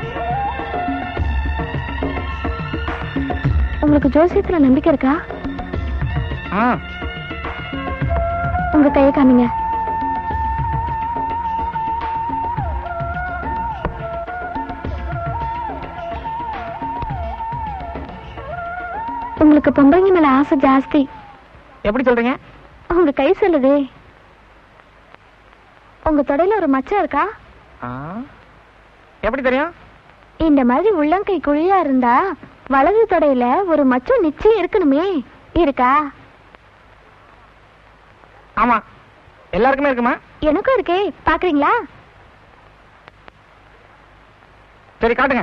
[SPEAKER 6] உங்களுக்கு ஜோசியத்துல நம்பிக்கை இருக்கா
[SPEAKER 1] ஆ
[SPEAKER 6] உங்க கையை காமிங்க உங்களுக்கு பொம்பளைங்க மேல ஆசை ஜாஸ்தி
[SPEAKER 1] எப்படி சொல்றீங்க
[SPEAKER 6] உங்க கை சொல்லுதே உங்க தொடையில ஒரு மச்சம் இருக்கா
[SPEAKER 1] ஆ எப்படி தெரியும்
[SPEAKER 6] இந்த மாதிரி உள்ளங்கை குழியா இருந்தா வலது தொடையில ஒரு மச்சம் நிச்சயம் இருக்கணுமே இருக்கா
[SPEAKER 1] ஆமா எல்லாருக்குமே இருக்குமா
[SPEAKER 6] எனக்கும் இருக்கே பாக்குறீங்களா
[SPEAKER 1] சரி காட்டுங்க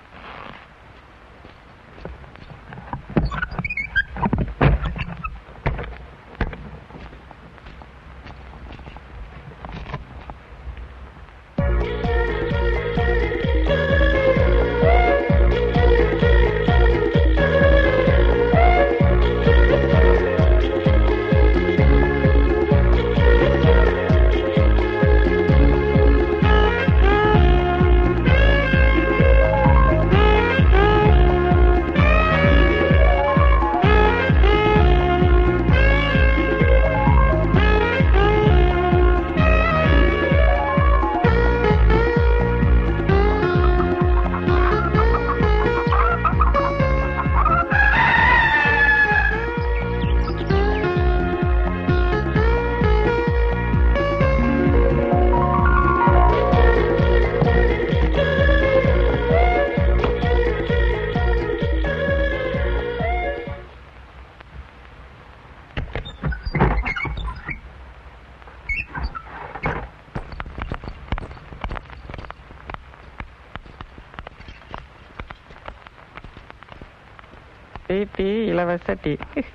[SPEAKER 1] டீ டீ இலவச டீ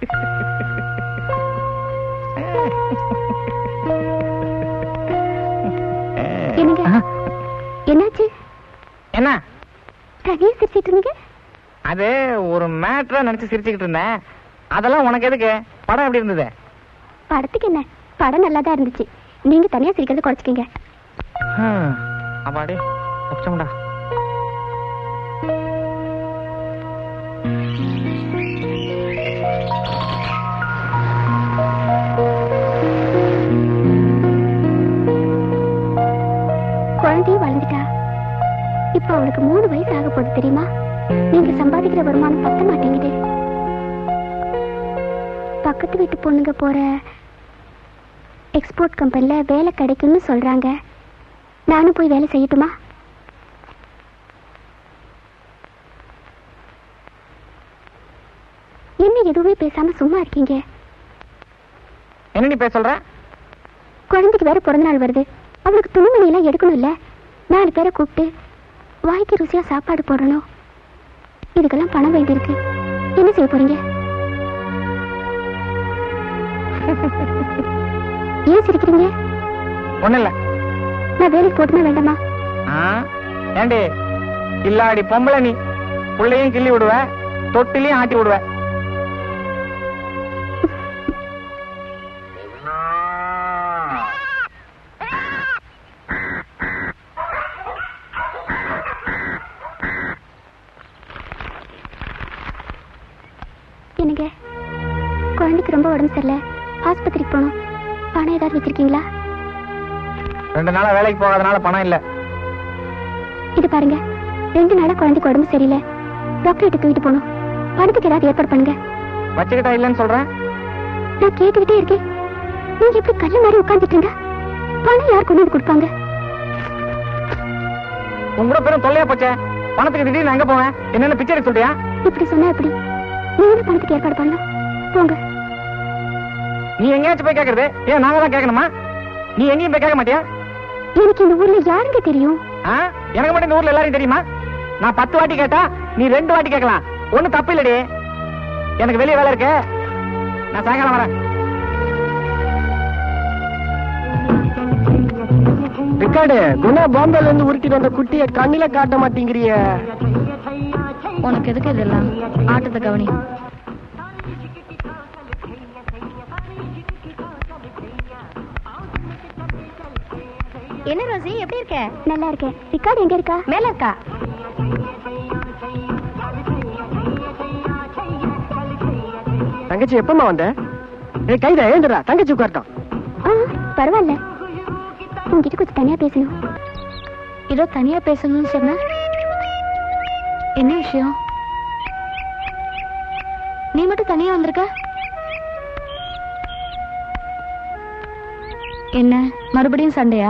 [SPEAKER 6] என்னங்க என்னாச்சு
[SPEAKER 1] என்ன
[SPEAKER 6] தனியா சிரிச்சிட்டு இருந்தீங்க
[SPEAKER 1] அது ஒரு மேட்ரா நினைச்சு சிரிச்சுக்கிட்டு இருந்தேன் அதெல்லாம் உனக்கு எதுக்கு படம் எப்படி இருந்தது
[SPEAKER 6] படத்துக்கு என்ன படம் நல்லா தான் இருந்துச்சு நீங்க தனியா சிரிக்கிறத குறைச்சிக்கீங்க
[SPEAKER 1] ஹம், அப்பாடி தப்பிச்சோம்டா
[SPEAKER 6] குழந்தையும் வளர்ந்துட்டா இப்ப அவளுக்கு மூணு வயசு ஆக போகுது தெரியுமா நீங்க சம்பாதிக்கிற வருமானம் பத்த மாட்டேங்குது பக்கத்து வீட்டு பொண்ணுங்க போற எக்ஸ்போர்ட் கம்பெனில வேலை கிடைக்கும்னு சொல்றாங்க நானும் போய் வேலை செய்யட்டுமா என்ன எதுவுமே பேசாம சும்மா இருக்கீங்க
[SPEAKER 1] என்ன நீ பேச சொல்ற
[SPEAKER 6] குழந்தைக்கு வேற பிறந்த நாள் வருது அவளுக்கு துணிமணி எல்லாம் எடுக்கணும் இல்ல நாலு பேரை கூப்பிட்டு வாய்க்கு ருசியா சாப்பாடு போடணும் இதுக்கெல்லாம் பணம் வேண்டியிருக்கு என்ன செய்ய போறீங்க ஏன் சிரிக்கிறீங்க
[SPEAKER 1] ஒண்ணு இல்ல
[SPEAKER 6] நான் வேலைக்கு போட்டுமா வேண்டாமா
[SPEAKER 1] ஆ ஏண்டி கில்லாடி பொம்பளை நீ புள்ளையும் கிள்ளி விடுவ தொட்டிலையும் ஆட்டி விடுவ
[SPEAKER 6] ஆஸ்பத்திரிக்கு போகணும் பணம் ஏதாவது வச்சிருக்கீங்களா
[SPEAKER 1] ரெண்டு நாளா வேலைக்கு போகாதனால பணம் இல்ல
[SPEAKER 6] இது பாருங்க ரெண்டு நாளா குழந்தைக்கு உடம்பு சரியில்லை டாக்டர் கிட்ட தூக்கிட்டு போகணும் பணத்துக்கு ஏதாவது ஏற்பாடு பண்ணுங்க
[SPEAKER 1] வச்சுக்கிட்டா இல்லைன்னு சொல்றேன்
[SPEAKER 6] நான் கேட்டுக்கிட்டே இருக்கேன் நீங்க எப்படி கல்லு மாதிரி உட்கார்ந்துட்டு இருந்தா பணம் யார் கொண்டு வந்து கொடுப்பாங்க
[SPEAKER 1] உங்க கூட பெரும் தொல்லையா போச்சே பணத்துக்கு திடீர்னு நான் எங்க போவேன் என்னென்ன பிச்சை எடுக்க சொல்றியா
[SPEAKER 6] இப்படி சொன்னா எப்படி நீங்க பணத்துக்கு ஏற்பாடு பண்ணலாம் போங்க
[SPEAKER 1] நீ எங்கேயாச்சும் போய் கேக்குறது ஏன் நாங்க தான் கேட்கணுமா நீ எங்கேயும் போய் கேட்க மாட்டியா
[SPEAKER 6] எனக்கு இந்த ஊர்ல யாருங்க தெரியும்
[SPEAKER 1] ஆ? எனக்கு மட்டும் இந்த ஊர்ல எல்லாரையும் தெரியுமா நான் பத்து வாட்டி கேட்டா நீ ரெண்டு வாட்டி கேட்கலாம் ஒண்ணும் தப்பு இல்லடி எனக்கு வெளியே வேலை இருக்கு நான் சாயங்காலம் வரேன்
[SPEAKER 4] ரிக்கார்டு குணா பாம்பேல இருந்து உருட்டிட்டு வந்த குட்டிய கண்ணில காட்ட மாட்டேங்கிறிய
[SPEAKER 13] உனக்கு எதுக்கு இதெல்லாம் ஆட்டத்தை கவனி
[SPEAKER 6] என்ன ரோசி எப்படி இருக்க நல்லா இருக்கேன் ரிக்கார்டு எங்க இருக்கா மேல இருக்கா
[SPEAKER 4] தங்கச்சி எப்பமா வந்த ஏய் கைதா ஏந்துடா தங்கச்சி உட்காரட்டும்
[SPEAKER 6] ஆ, பரவாயில்ல உங்ககிட்ட கொஞ்சம் தனியா பேசணும்
[SPEAKER 13] இதோ தனியா பேசணும்னு சொன்ன என்ன விஷயம் நீ மட்டும் தனியா வந்திருக்க என்ன மறுபடியும் சண்டையா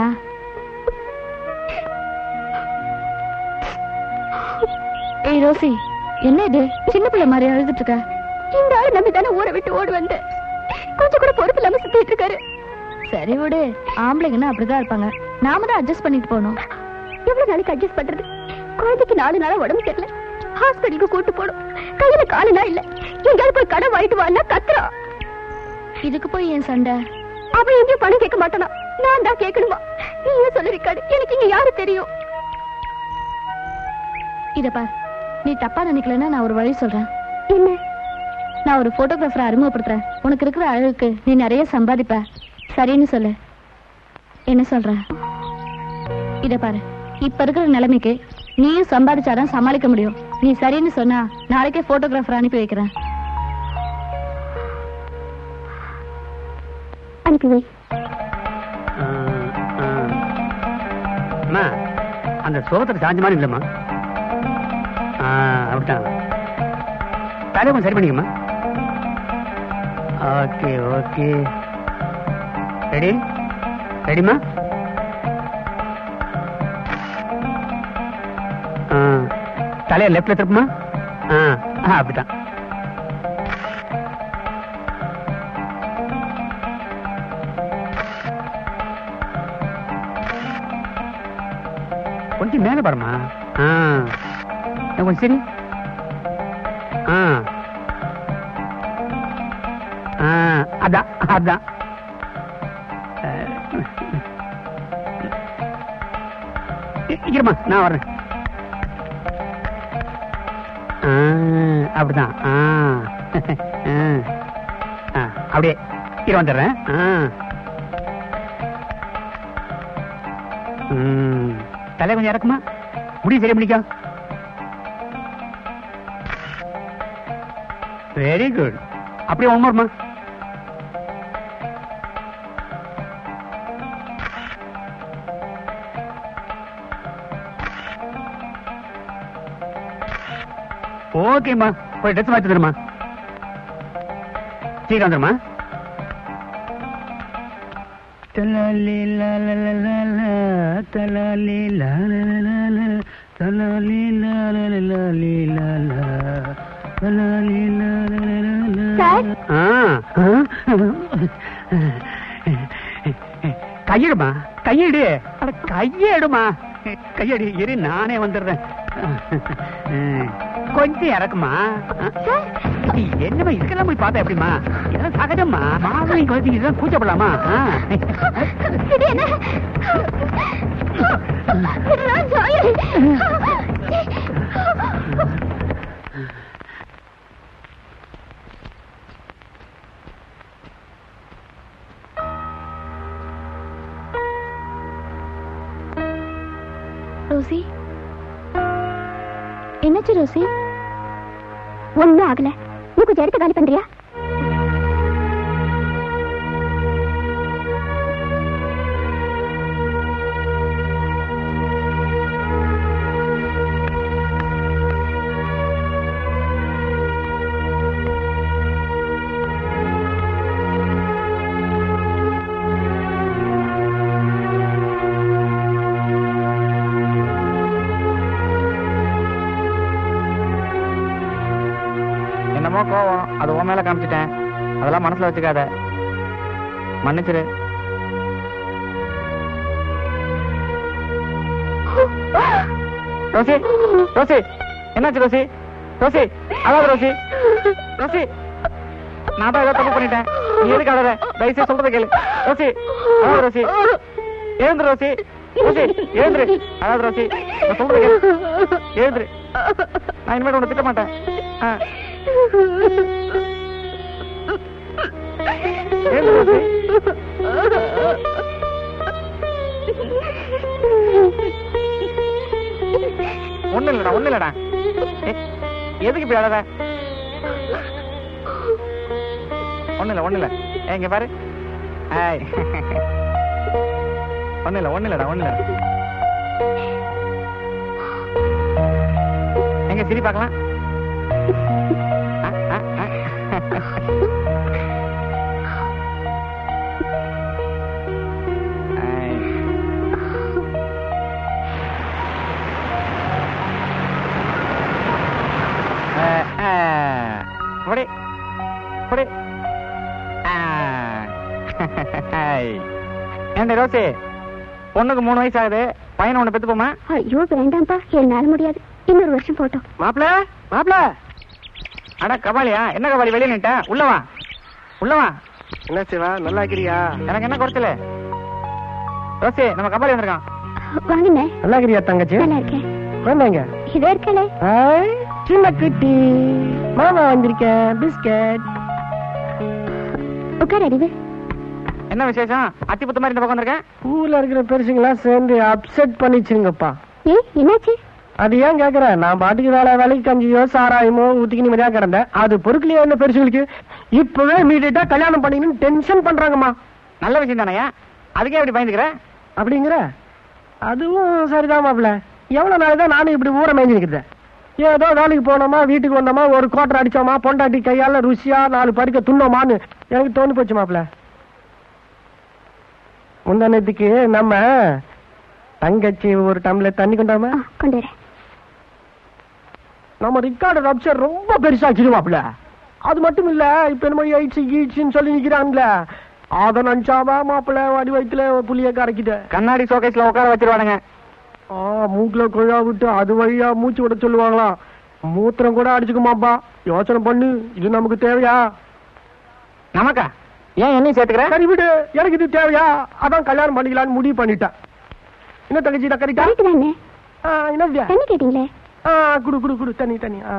[SPEAKER 13] ஏய் ரோசி என்ன இது சின்ன பிள்ளை மாதிரி அழுதுட்டு இருக்க
[SPEAKER 6] இந்த ஆள் நம்பி தானே ஊரை விட்டு ஓடி வந்தேன் கொஞ்சம் கூட பொறுப்பு இல்லாம சுத்திட்டு இருக்காரு
[SPEAKER 13] சரி விடு ஆம்பளைங்கன்னா அப்படிதான் இருப்பாங்க நாம தான் அட்ஜஸ்ட் பண்ணிட்டு போகணும்
[SPEAKER 6] எவ்வளவு நாளைக்கு அட்ஜஸ்ட் பண்றது குழந்தைக்கு நாலு நாளா உடம்பு தெரியல ஹாஸ்பிட்டலுக்கு கூட்டு போடும் கையில காலுனா இல்ல எங்கேயாவது போய் கடன் வாங்கிட்டு வான்னா கத்துறா
[SPEAKER 13] இதுக்கு போய் ஏன் சண்டை
[SPEAKER 6] அவன் எங்கேயும் பணம் கேட்க மாட்டானா நான் தான் கேட்கணுமா நீயே சொல்லு ரிக்கார்டு எனக்கு இங்க யாரு தெரியும்
[SPEAKER 13] இத பார் நீ தப்பா நினைக்கலன்னா நான் ஒரு வழி சொல்றேன்
[SPEAKER 6] என்ன
[SPEAKER 13] நான் ஒரு போட்டோகிராஃபரை அறிமுகப்படுத்துறேன் உனக்கு இருக்கிற அழகுக்கு நீ நிறைய சம்பாதிப்ப சரின்னு சொல்லு என்ன சொல்ற இத பாரு இப்ப இருக்கிற நிலைமைக்கு நீயும் சம்பாதிச்சாதான் சமாளிக்க முடியும் நீ சரின்னு சொன்னா நாளைக்கே போட்டோகிராஃபர் அனுப்பி வைக்கிறேன்
[SPEAKER 6] அனுப்பி வை
[SPEAKER 15] அம்மா அந்த சோகத்துல சாஞ்ச மாதிரி இல்லைம்மா ஆ, அப்படித்தான் தலை கொஞ்சம் சரி பண்ணிக்கம்மா ஓகே ஓகே ரெடி ரெடிம்மா ஆ, தலையை லெஃப்ட்ல திருப்புமா ஆ ஆ, அப்படித்தான் கொஞ்சம் மேல பாருமா ஆ இன்னும் கொஞ்சம் சரி ஆ ஆ அதான் அதான் இ- இருமா நான் வர்றேன் ஆ, அப்படிதான் ஆ ஆ. ஆ, அப்படியே இரு வந்துடுறேன் ஆ ம். தலை கொஞ்சம் இறக்குமா முடி சரி பண்ணிக்கோ வெரி குட் அப்படியே ஒன் மோர்மா ஓகேம்மா போய் ட்ரெஸ் மாத்தி தருமா சீக்கிரம் வந்துருமா தலாலி லாலலலல, தலாலி லாலலலல, தலாலி லாலலலலி லாலா, தலாலி லாலலலல.
[SPEAKER 6] சார்.
[SPEAKER 15] ஆ, ஆ. கையெடுமா கையெடு அட கையெடுமா கையெடு இரு நானே வந்துடுறேன் கொஞ்சம் இறக்குமா என்னமா இதுக்கெல்லாம் போய் பார்த்தா எப்படிமா இதெல்லாம் சகஜம்மா மாதவி குழந்தைங்க இதெல்லாம் கூச்சப்படலாமா ஆ.
[SPEAKER 6] இது என்ன இதெல்லாம் ஜாலி.
[SPEAKER 13] ரோசி
[SPEAKER 6] என்னாச்சு ரோசி ஒண்ணும் ஆகல நீ கொஞ்சம் எடுத்து காலி பண்றியா
[SPEAKER 1] கோவம் அது உன் மேல காமிச்சிட்டேன் அதெல்லாம் மனசுல வச்சுக்காத மன்னிச்சிரு ரோசி ரோசி என்னாச்சு ரோசி ரோசி அதாவது ரோசி ரோசி நான் தான் ஏதோ தப்பு பண்ணிட்டேன் நீ எதுக்கு அழற தயவுசெய்து சொல்றத கேளு ரோசி அதாவது ரோசி எழுந்துரு ரோசி ரோசி எழுந்துரு அதாவது ரோசி நான் சொல்றத கேளு எழுந்துரு நான் இனிமேல் உன்னை திட்ட மாட்டேன் ஆ. எழுந்துரு ரோசி ஒண்ணு இல்லடா ஒண்ணு இல்லடா ஏ, எதுக்கு இப்படி அழற ஒண்ணு இல்ல ஒண்ணு இல்ல ஏ, இங்க பாரு ஆய். ஒண்ணு இல்ல ஒண்ணு இல்லடா ஒண்ணு இல்ல எங்க சிரி பார்க்கலாம் ஆ, ஆ, ஆ. ஆய். ஆ, ஆ. இப்படி இப்படி ஆ. ஹாய். ஏன்டா ரோசி பொண்ணுக்கு மூணு வயசு ஆகுது பையனை ஒண்ணு பெத்து போமா
[SPEAKER 6] ஐயோ வேண்டாம்ப்பா என்னால முடியாது இன்னொரு வருஷம் போட்டோம்
[SPEAKER 1] மாப்பிள மாப்பிள அட கபாலியா என்ன கபாலி வெளியே நின்ட்ட உள்ள வா உள்ள வா
[SPEAKER 4] என்ன சிவா நல்லா இருக்கிறியா
[SPEAKER 1] எனக்கு என்ன குறைச்சல ரோசி நம்ம கபாலி வந்திருக்கான்
[SPEAKER 6] வாங்கண்ணே
[SPEAKER 4] நல்லா இருக்கிறியா தங்கச்சி
[SPEAKER 6] நல்லா இருக்கேன்
[SPEAKER 4] குழந்தைங்க
[SPEAKER 6] இதோ இருக்கலே
[SPEAKER 4] ஹாய் சின்ன குட்டி மாமா வந்திருக்கேன் பிஸ்கட்
[SPEAKER 6] உட்கார் அறிவு
[SPEAKER 1] என்ன விசேஷம் அத்தி புத்த மாதிரி இந்த பக்கம் வந்திருக்கேன்
[SPEAKER 4] ஊர்ல இருக்கிற பெருசுங்களாம் சேர்ந்து அப்செட் பண்ணிச்சுங்கப்பா
[SPEAKER 6] ஏய் என்னாச்சு
[SPEAKER 4] அது ஏன் கேக்குற நான் பாட்டுக்கு வேலை வேலைக்கு கஞ்சியோ சாராயமோ ஊத்திக்கு நிம்மதியா கிடந்தேன் அது பொறுக்கலையே என்ன பெருசுங்களுக்கு இப்பவே இமீடியட்டா கல்யாணம் பண்ணிக்கணும்னு டென்ஷன் பண்றாங்கம்மா
[SPEAKER 1] நல்ல விஷயம் தானேயா அதுக்கே இப்படி பயந்துக்கிற
[SPEAKER 4] அப்படிங்கிற அதுவும் சரிதான் மாப்பிள எவ்வளவு நாள் தான் நானும் இப்படி ஊரை மேய்ஞ்சி நிற்கிறது ஏதோ வேலைக்கு போனோமா வீட்டுக்கு வந்தோமா ஒரு கோட்டர் அடிச்சோமா பொண்டாட்டி கையால ருசியா நாலு பருக்க துண்ணோமான்னு எனக்கு தோணி போச்சு மாப்பிள முந்தானத்துக்கு நம்ம தங்கச்சி ஒரு டம்ளர் தண்ணி கொண்டாமா
[SPEAKER 6] கொண்டு வரேன்
[SPEAKER 4] நம்ம ரிக்கார்டு ரப்சர் ரொம்ப பெருசாச்சு மாப்பிள அது மட்டும் இல்ல இப்ப என்னமோ எயிட்ஸ் கீட்ஸ்ன்னு சொல்லி நிக்கிறான்ல அத நினைச்சாவா மாப்பிள வடி வயிற்றுல புளிய கரைக்கிட்ட
[SPEAKER 1] கண்ணாடி ஷோகேஸ்ல உட்கார வச்சிருவானுங்க
[SPEAKER 4] ஆ மூக்குல குழா விட்டு அது வழியா மூச்சு விட சொல்லுவாங்களாம் மூத்திரம் கூட அடிச்சுக்குமாப்பா யோசனை பண்ணு இது நமக்கு தேவையா
[SPEAKER 1] நமக்கா ஏன் என்னையும் சேர்த்துக்கிற
[SPEAKER 4] சரி விடு எனக்கு இது தேவையா அதான் கல்யாணம் பண்ணிக்கலாம்னு முடிவு பண்ணிட்டேன் என்ன தங்கச்சி நான் கரெக்டா
[SPEAKER 6] கரெக்ட் தானே
[SPEAKER 4] என்ன
[SPEAKER 6] தண்ணி கேட்டீங்களே
[SPEAKER 4] ஆ குடு குடு குடு தண்ணி தண்ணி ஆ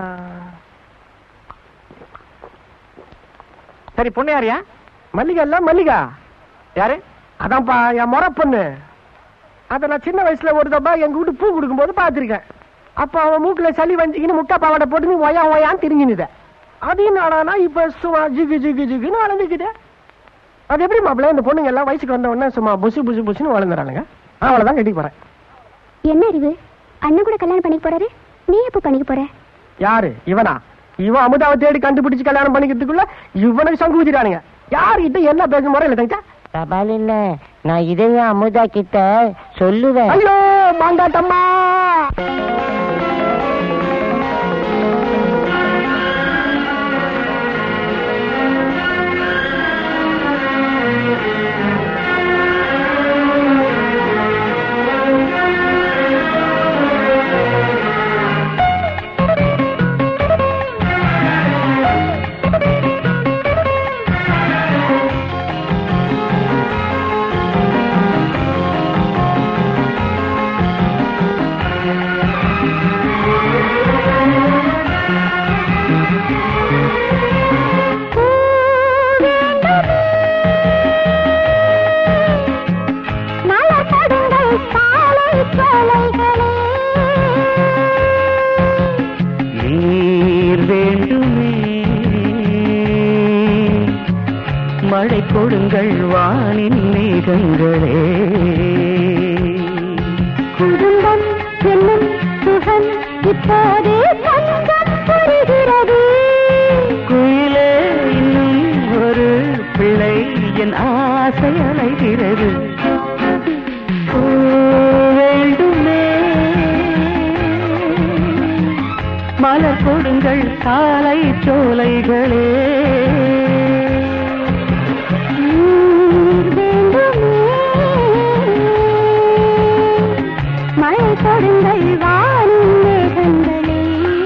[SPEAKER 1] சரி பொண்ணு யாரியா
[SPEAKER 4] மல்லிகா இல்ல மல்லிகா
[SPEAKER 1] யாரு
[SPEAKER 4] அதான்ப்பா என் முறை பொண்ணு அத நான் சின்ன வயசுல ஒரு தப்பா எங்க வீட்டு பூ கொடுக்கும்போது பாத்திருக்கேன் அப்ப அவன் மூக்குல சளி வஞ்சிக்கின்னு முட்டை பாவாடை போட்டு நீ ஒயா ஒயான்னு திரிஞ்சுனுத அதையும் நாடானா இப்ப சும்மா ஜிகு ஜிகு ஜிகுன்னு வளர்ந்துக்குது அது எப்படி மாப்பிள்ள இந்த பொண்ணுங்க எல்லாம் வயசுக்கு வந்த உடனே சும்மா புசு புசு புசுன்னு வளர்ந்துறானுங்க அவ்வளவுதான் கட்டி போறேன்
[SPEAKER 6] என்ன அறிவு அண்ணன் கூட கல்யாணம் பண்ணிக்க போறாரு நீ எப்போ பண்ணிக்க போற
[SPEAKER 4] யாரு இவனா இவன் அமுதாவை தேடி கண்டுபிடிச்சு கல்யாணம் பண்ணிக்கிறதுக்குள்ள இவனுக்கு சங்கு ஊதிட்டானுங்க யாருகிட்ட என்ன பேச முறையில் தங்கச்சா
[SPEAKER 8] தபால் இல்ல நான் இதையும் அமுதா கிட்ட சொல்லுவேன்
[SPEAKER 4] ஐயோ மாண்டாட்டம்மா
[SPEAKER 14] நீர் வேண்டுமே மழை கொடுங்கள் வானின் மேகங்களே
[SPEAKER 6] குடும்பம் என்னும் சுகம் இப்போதே கொஞ்சம் புரிகிறது
[SPEAKER 14] குயிலே இன்னும் ஒரு பிள்ளை என் ஆசை அலைகிறது பூ வேண்டுமே மலர் கொடுங்கள்
[SPEAKER 10] காலை சோலைகளே
[SPEAKER 6] மழை கொடுங்கள் வாரும் மேகங்களே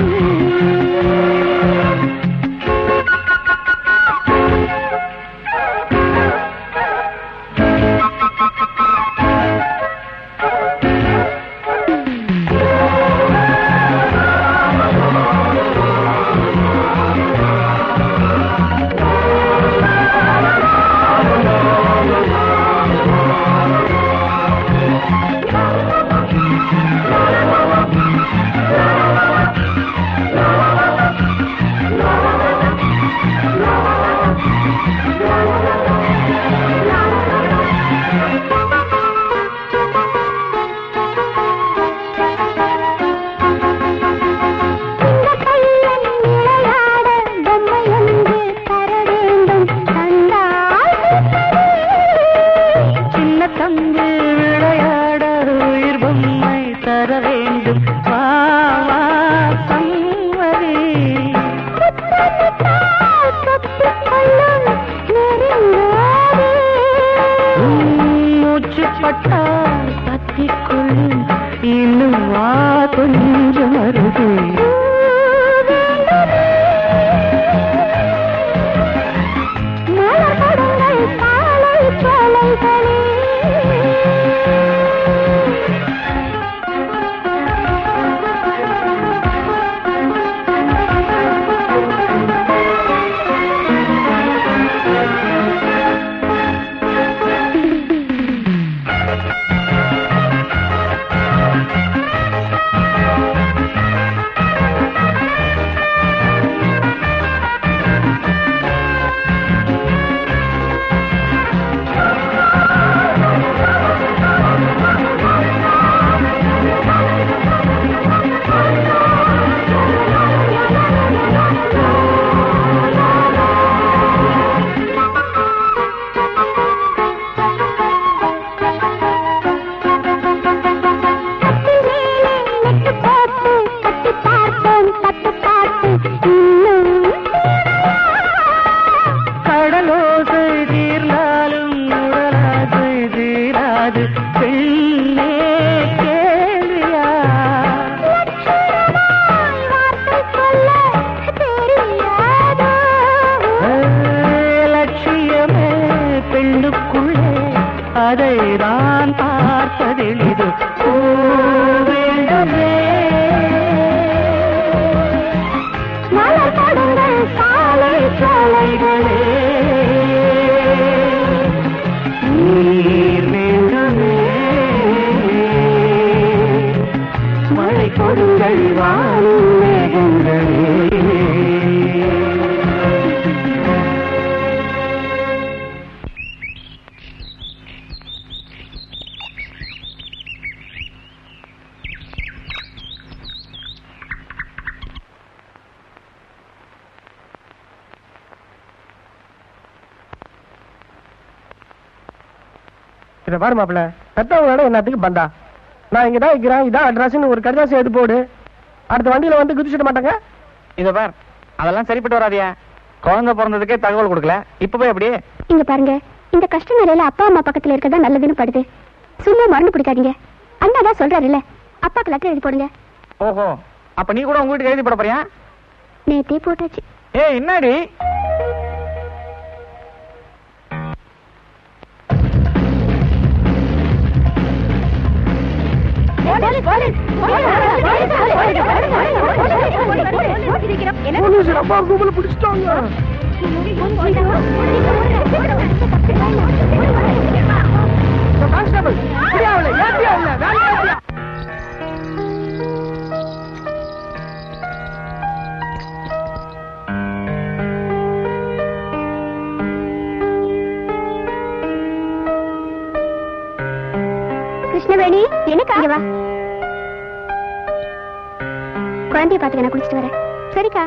[SPEAKER 6] இந்த பையன் விளையாட பொம்மை ஒன்று தர வேண்டும் தந்தால்
[SPEAKER 10] சின்ன தம்பி விளையாட உயிர் பொம்மை தர வேண்டும் வா வா சம்மதி மூச்சு பட்டால் பத்திக்கொள்ளும் இன்னும் வா கொஞ்சம் அருகே
[SPEAKER 6] மலர் கொடுங்கள் காலை சோலைகளே
[SPEAKER 10] கடலோசை தீர்ந்தாலும் உடலாசை தீராது பெண்ணே கேள்வியா லட்சியமே பெண்ணுக்குள்ளே அதை நான் பார்ப்பதெளிது ஓ வேண்டுமே
[SPEAKER 6] மலர் கொடுங்கள் காலை சோலைகளே
[SPEAKER 10] நீர் வேண்டுமே மழை கொடுங்கள் வாழும் மேகங்களே
[SPEAKER 4] இதை பாரு மாப்பிள்ள பெத்தவங்களோட என்னத்துக்கு பந்தா நான் இங்க தான் இருக்கிறேன் இதான் அட்ரஸ்னு ஒரு கடிதாசி எடுத்து போடு அடுத்த வண்டியில வந்து குதிச்சிட மாட்டாங்க
[SPEAKER 1] இத பார் அதெல்லாம் சரிப்பட்டு வராதியா குழந்தை பிறந்ததுக்கே தகவல் கொடுக்கல இப்ப போய் அப்படியே
[SPEAKER 6] இங்க பாருங்க இந்த கஷ்ட நிலையில அப்பா அம்மா பக்கத்துல இருக்கதா நல்லதுன்னு படுது சும்மா மறந்து பிடிக்காதீங்க அண்ணா தான் சொல்றாருல்ல அப்பாக்கு லெட்டர் எழுதி போடுங்க
[SPEAKER 1] ஓஹோ அப்ப நீ கூட உங்க வீட்டுக்கு எழுதி போட போறியா
[SPEAKER 6] நேத்தே போட்டாச்சு
[SPEAKER 1] ஏய் என்னடி
[SPEAKER 4] போலீஸ் அப்பா கும்பல பிடிச்சிட்டாங்க கான்ஸ்டபிள் புரியாவல ஏத்தியா இல்ல வேலை ஏத்தியா
[SPEAKER 6] கிருஷ்ணவேணி எனக்கு அங்க வா குழந்தைய பாத்துக்க நான் குளிச்சிட்டு வரேன் சரிக்கா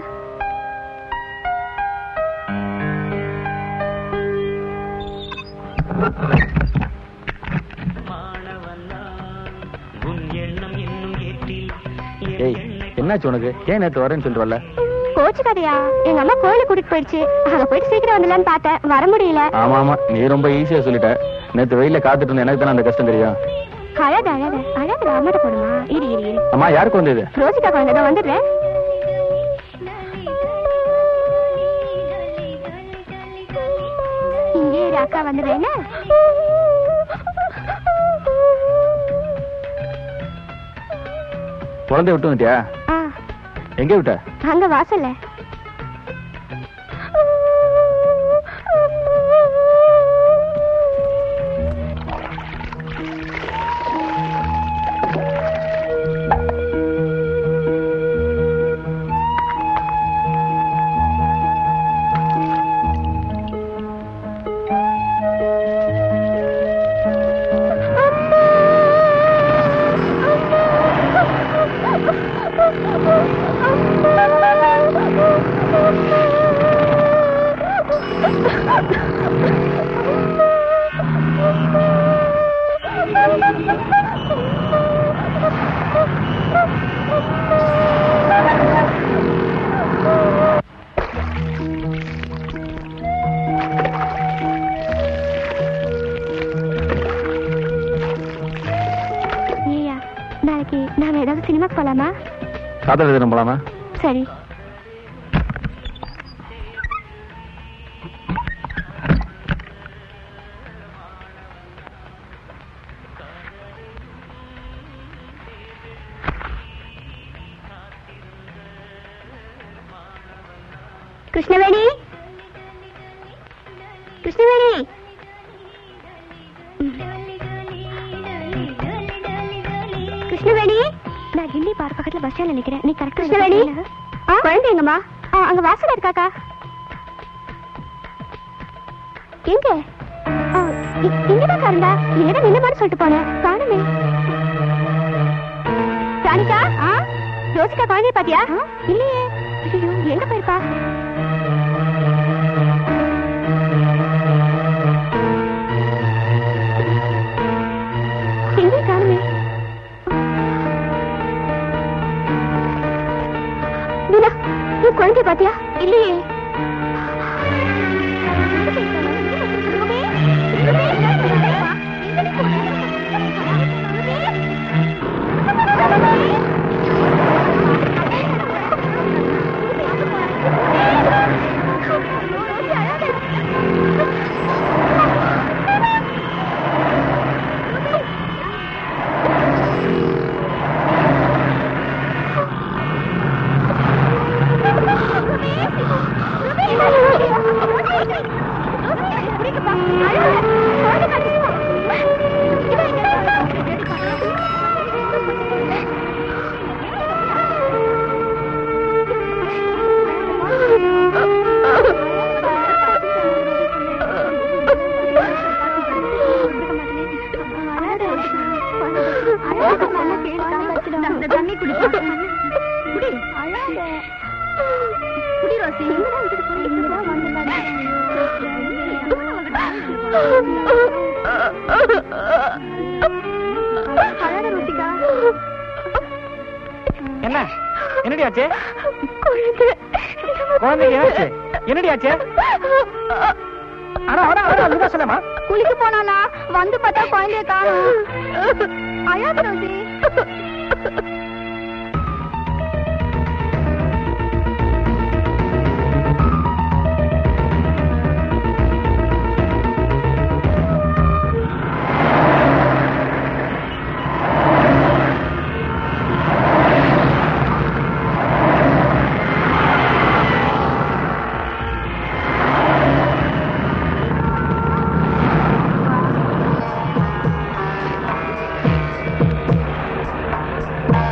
[SPEAKER 2] ஏய் என்னாச்சு உனக்கு ஏன் நேத்து வரேன்னு சொல்லிட்டு வரல
[SPEAKER 6] கோச்சுக்காதையா எங்க அம்மா கோயிலுக்கு கூட்டிட்டு போயிடுச்சு அங்க போயிட்டு சீக்கிரம் வந்துடலான்னு பார்த்தேன் வர முடியல
[SPEAKER 2] ஆமா ஆமா நீ ரொம்ப ஈஸியா சொல்லிட்ட நேத்து வெயில காத்துட்டு இருந்த எனக்கு தானே அந்த கஷ்டம் தெரியும்
[SPEAKER 6] அழாத அழாத அழாத அம்மாட்ட போடுமா இரு இரு இரு
[SPEAKER 2] அம்மா யாருக்கு வந்தது
[SPEAKER 6] ரோசிகா குழந்தை தான் வந்துடுறேன் இங்கே இரு அக்கா வந்துடுறேன் என்ன?
[SPEAKER 2] குழந்தைய விட்டு வந்துட்டியா
[SPEAKER 6] ஆ
[SPEAKER 2] எங்க விட்ட
[SPEAKER 6] அங்க வாசல்ல ஏய்யா நாளைக்கு நாம ஏதாவது சினிமாக்கு போலாமா
[SPEAKER 2] காதல் தினம் போலாமா
[SPEAKER 6] சரி கிருஷ்ணவேணி கிருஷ்ணவேணி கிருஷ்ணவேணி நான் கிண்டி பார் பக்கத்துல பஸ் ஸ்டாண்ட்ல நிக்கிறேன் நீ கரெக்டா கிருஷ்ணவேணி குழந்தை எங்கம்மா ஆ, அங்க வாசல்ல இருக்காக்கா எங்க ஆ, இ- இங்கதான் இருந்தா நீங்க நின்ன மாதிரி சொல்லிட்டு போனேன் காணுமே ராணிகா ரோசிகா குழந்தைய பாத்தியா இல்லையே ஐயோ எங்க போயிருப்பா எங்கே காணுமே மீனா நீ குழந்தைய பாத்தியா இல்லையே தண்ணி குடிப்பா குடி அழாத குடி ரோசி இங்கதான் விட்டுட்டு போறீங்க இங்கதான் வந்து அழாத ரோசிகா
[SPEAKER 1] என்ன என்னடி ஆச்சு குழந்தைக்கு என்னாச்சு என்னடி ஆச்சு அடா அடா அடா அதுதான் சொல்லமா
[SPEAKER 6] குளிக்க போனானா வந்து பார்த்தா குழந்தைய காணும் அழாத ரோசி
[SPEAKER 10] ஆ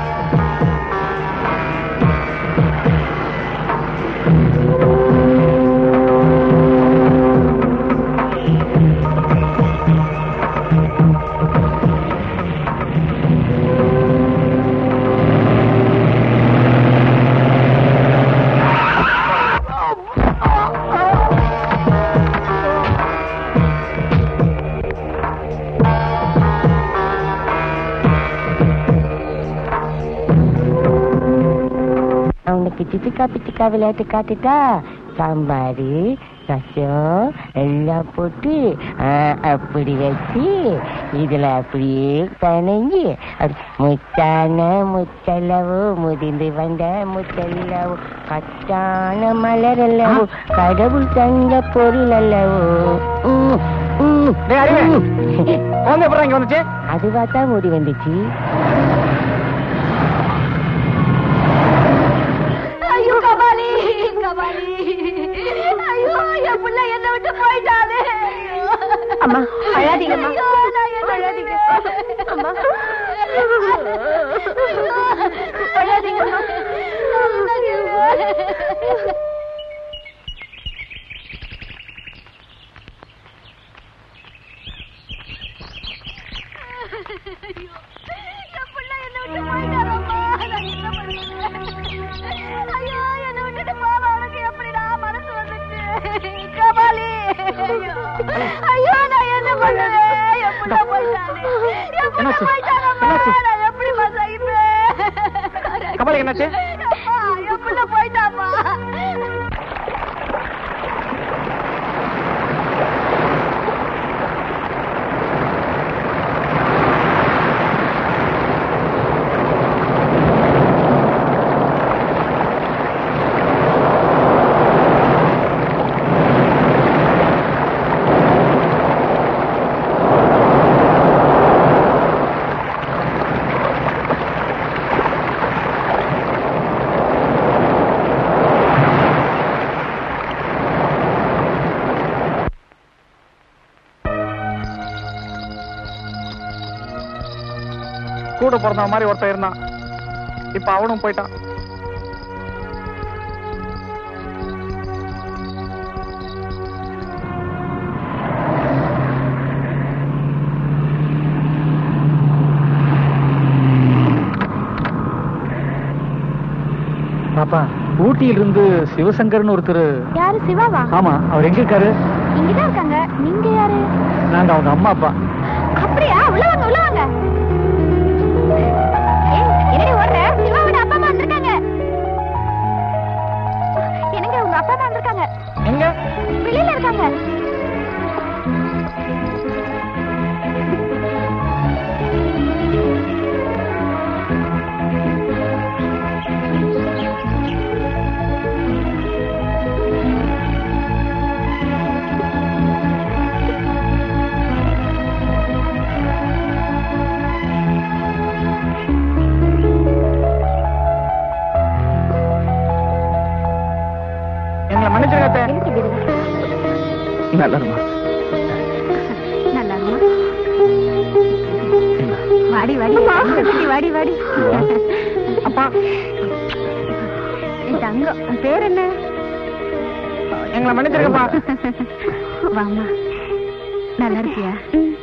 [SPEAKER 8] உனக்கு சித்திக்கா பித்திக்கா விளையாட்டு காட்டுட்டா சாம்பார் ரசம் எல்லாம் போட்டு ஆ, அப்படி வச்சு இதுல அப்படியே பனைஞ்சு அப்படி முத்தான முத்தளவு முதிர்ந்து வந்த முத்தல்லவோ கட்டான மலர் அல்லவோ கடவுள் தந்த பொருள் அல்லவோ ம், ம்,
[SPEAKER 1] டேய், அறிவே.
[SPEAKER 8] ம்.
[SPEAKER 1] குழந்தை எப்படிடா இங்க வந்துச்சு
[SPEAKER 8] அதுவா தான் ஓடி வந்துச்சு
[SPEAKER 6] ஐயோ கபாலி கபாலி ஐயோ என் புள்ள என்ன விட்டு போயிட்டானே
[SPEAKER 9] அம்மா, அழாதீங்கம்மா.
[SPEAKER 6] ஐயோ, நான் என்ன அழாதீங்க அம்மா அழாதீங்கம்மா என் புள்ள என்ன விட்டு போயிட்டாரம்மா நான் என்ன பண்ணுவேன் ஐயோ என்ன விட்டுட்டு போவ அவனுக்கு எப்படிடா மனசு வந்துச்சு கபாலி ஐயோ ஐயோ நான் என்ன பண்ணுவேன் என் புள்ள போயிட்டானே என் புள்ள
[SPEAKER 1] என்னாச்சு?
[SPEAKER 6] போயிட்டானம்மா
[SPEAKER 1] என்னாச்சு?
[SPEAKER 6] நான் எப்படிம்மா சகிப்பேன்
[SPEAKER 1] கபாலி என்னாச்சு?
[SPEAKER 6] அப்பா, என் புள்ள போயிட்டாப்பா
[SPEAKER 1] கூட பிறந்த மாதிரி ஒருத்தன் இருந்தான் இப்ப அவனும் போயிட்டான்
[SPEAKER 7] பாப்பா ஊட்டியிலிருந்து சிவசங்கர்னு ஒருத்தர்
[SPEAKER 13] யாரு சிவாவா
[SPEAKER 7] ஆமா அவர் எங்க இருக்காரு
[SPEAKER 13] இங்கதான் இருக்காங்க நீங்க யாரு
[SPEAKER 7] நாங்க அவங்க அம்மா அப்பா
[SPEAKER 13] அப்படியா உள்ள வாங்க உள்ள வாங்க ஏய், என்னடி ஓடுற சிவாவோட அப்பா அம்மா வந்திருக்காங்க என்னங்க உங்க அப்பா அம்மா வந்திருக்காங்க
[SPEAKER 1] எங்க
[SPEAKER 13] வெளியில இருக்காங்க
[SPEAKER 1] எங்களை மன்னிச்சிருங்க அத்தை.
[SPEAKER 13] எதுக்கு இப்படி இருக்க?
[SPEAKER 7] நல்லா இருமா
[SPEAKER 13] நல்லா இருமா வாடி வாடி தங்க குட்டி, வாடி வாடி
[SPEAKER 1] அப்பா
[SPEAKER 13] என் தங்கம் உன் பேர் என்ன
[SPEAKER 1] எங்களை மன்னிச்சிருங்கப்பா
[SPEAKER 13] வாமா நல்லா இருக்கியா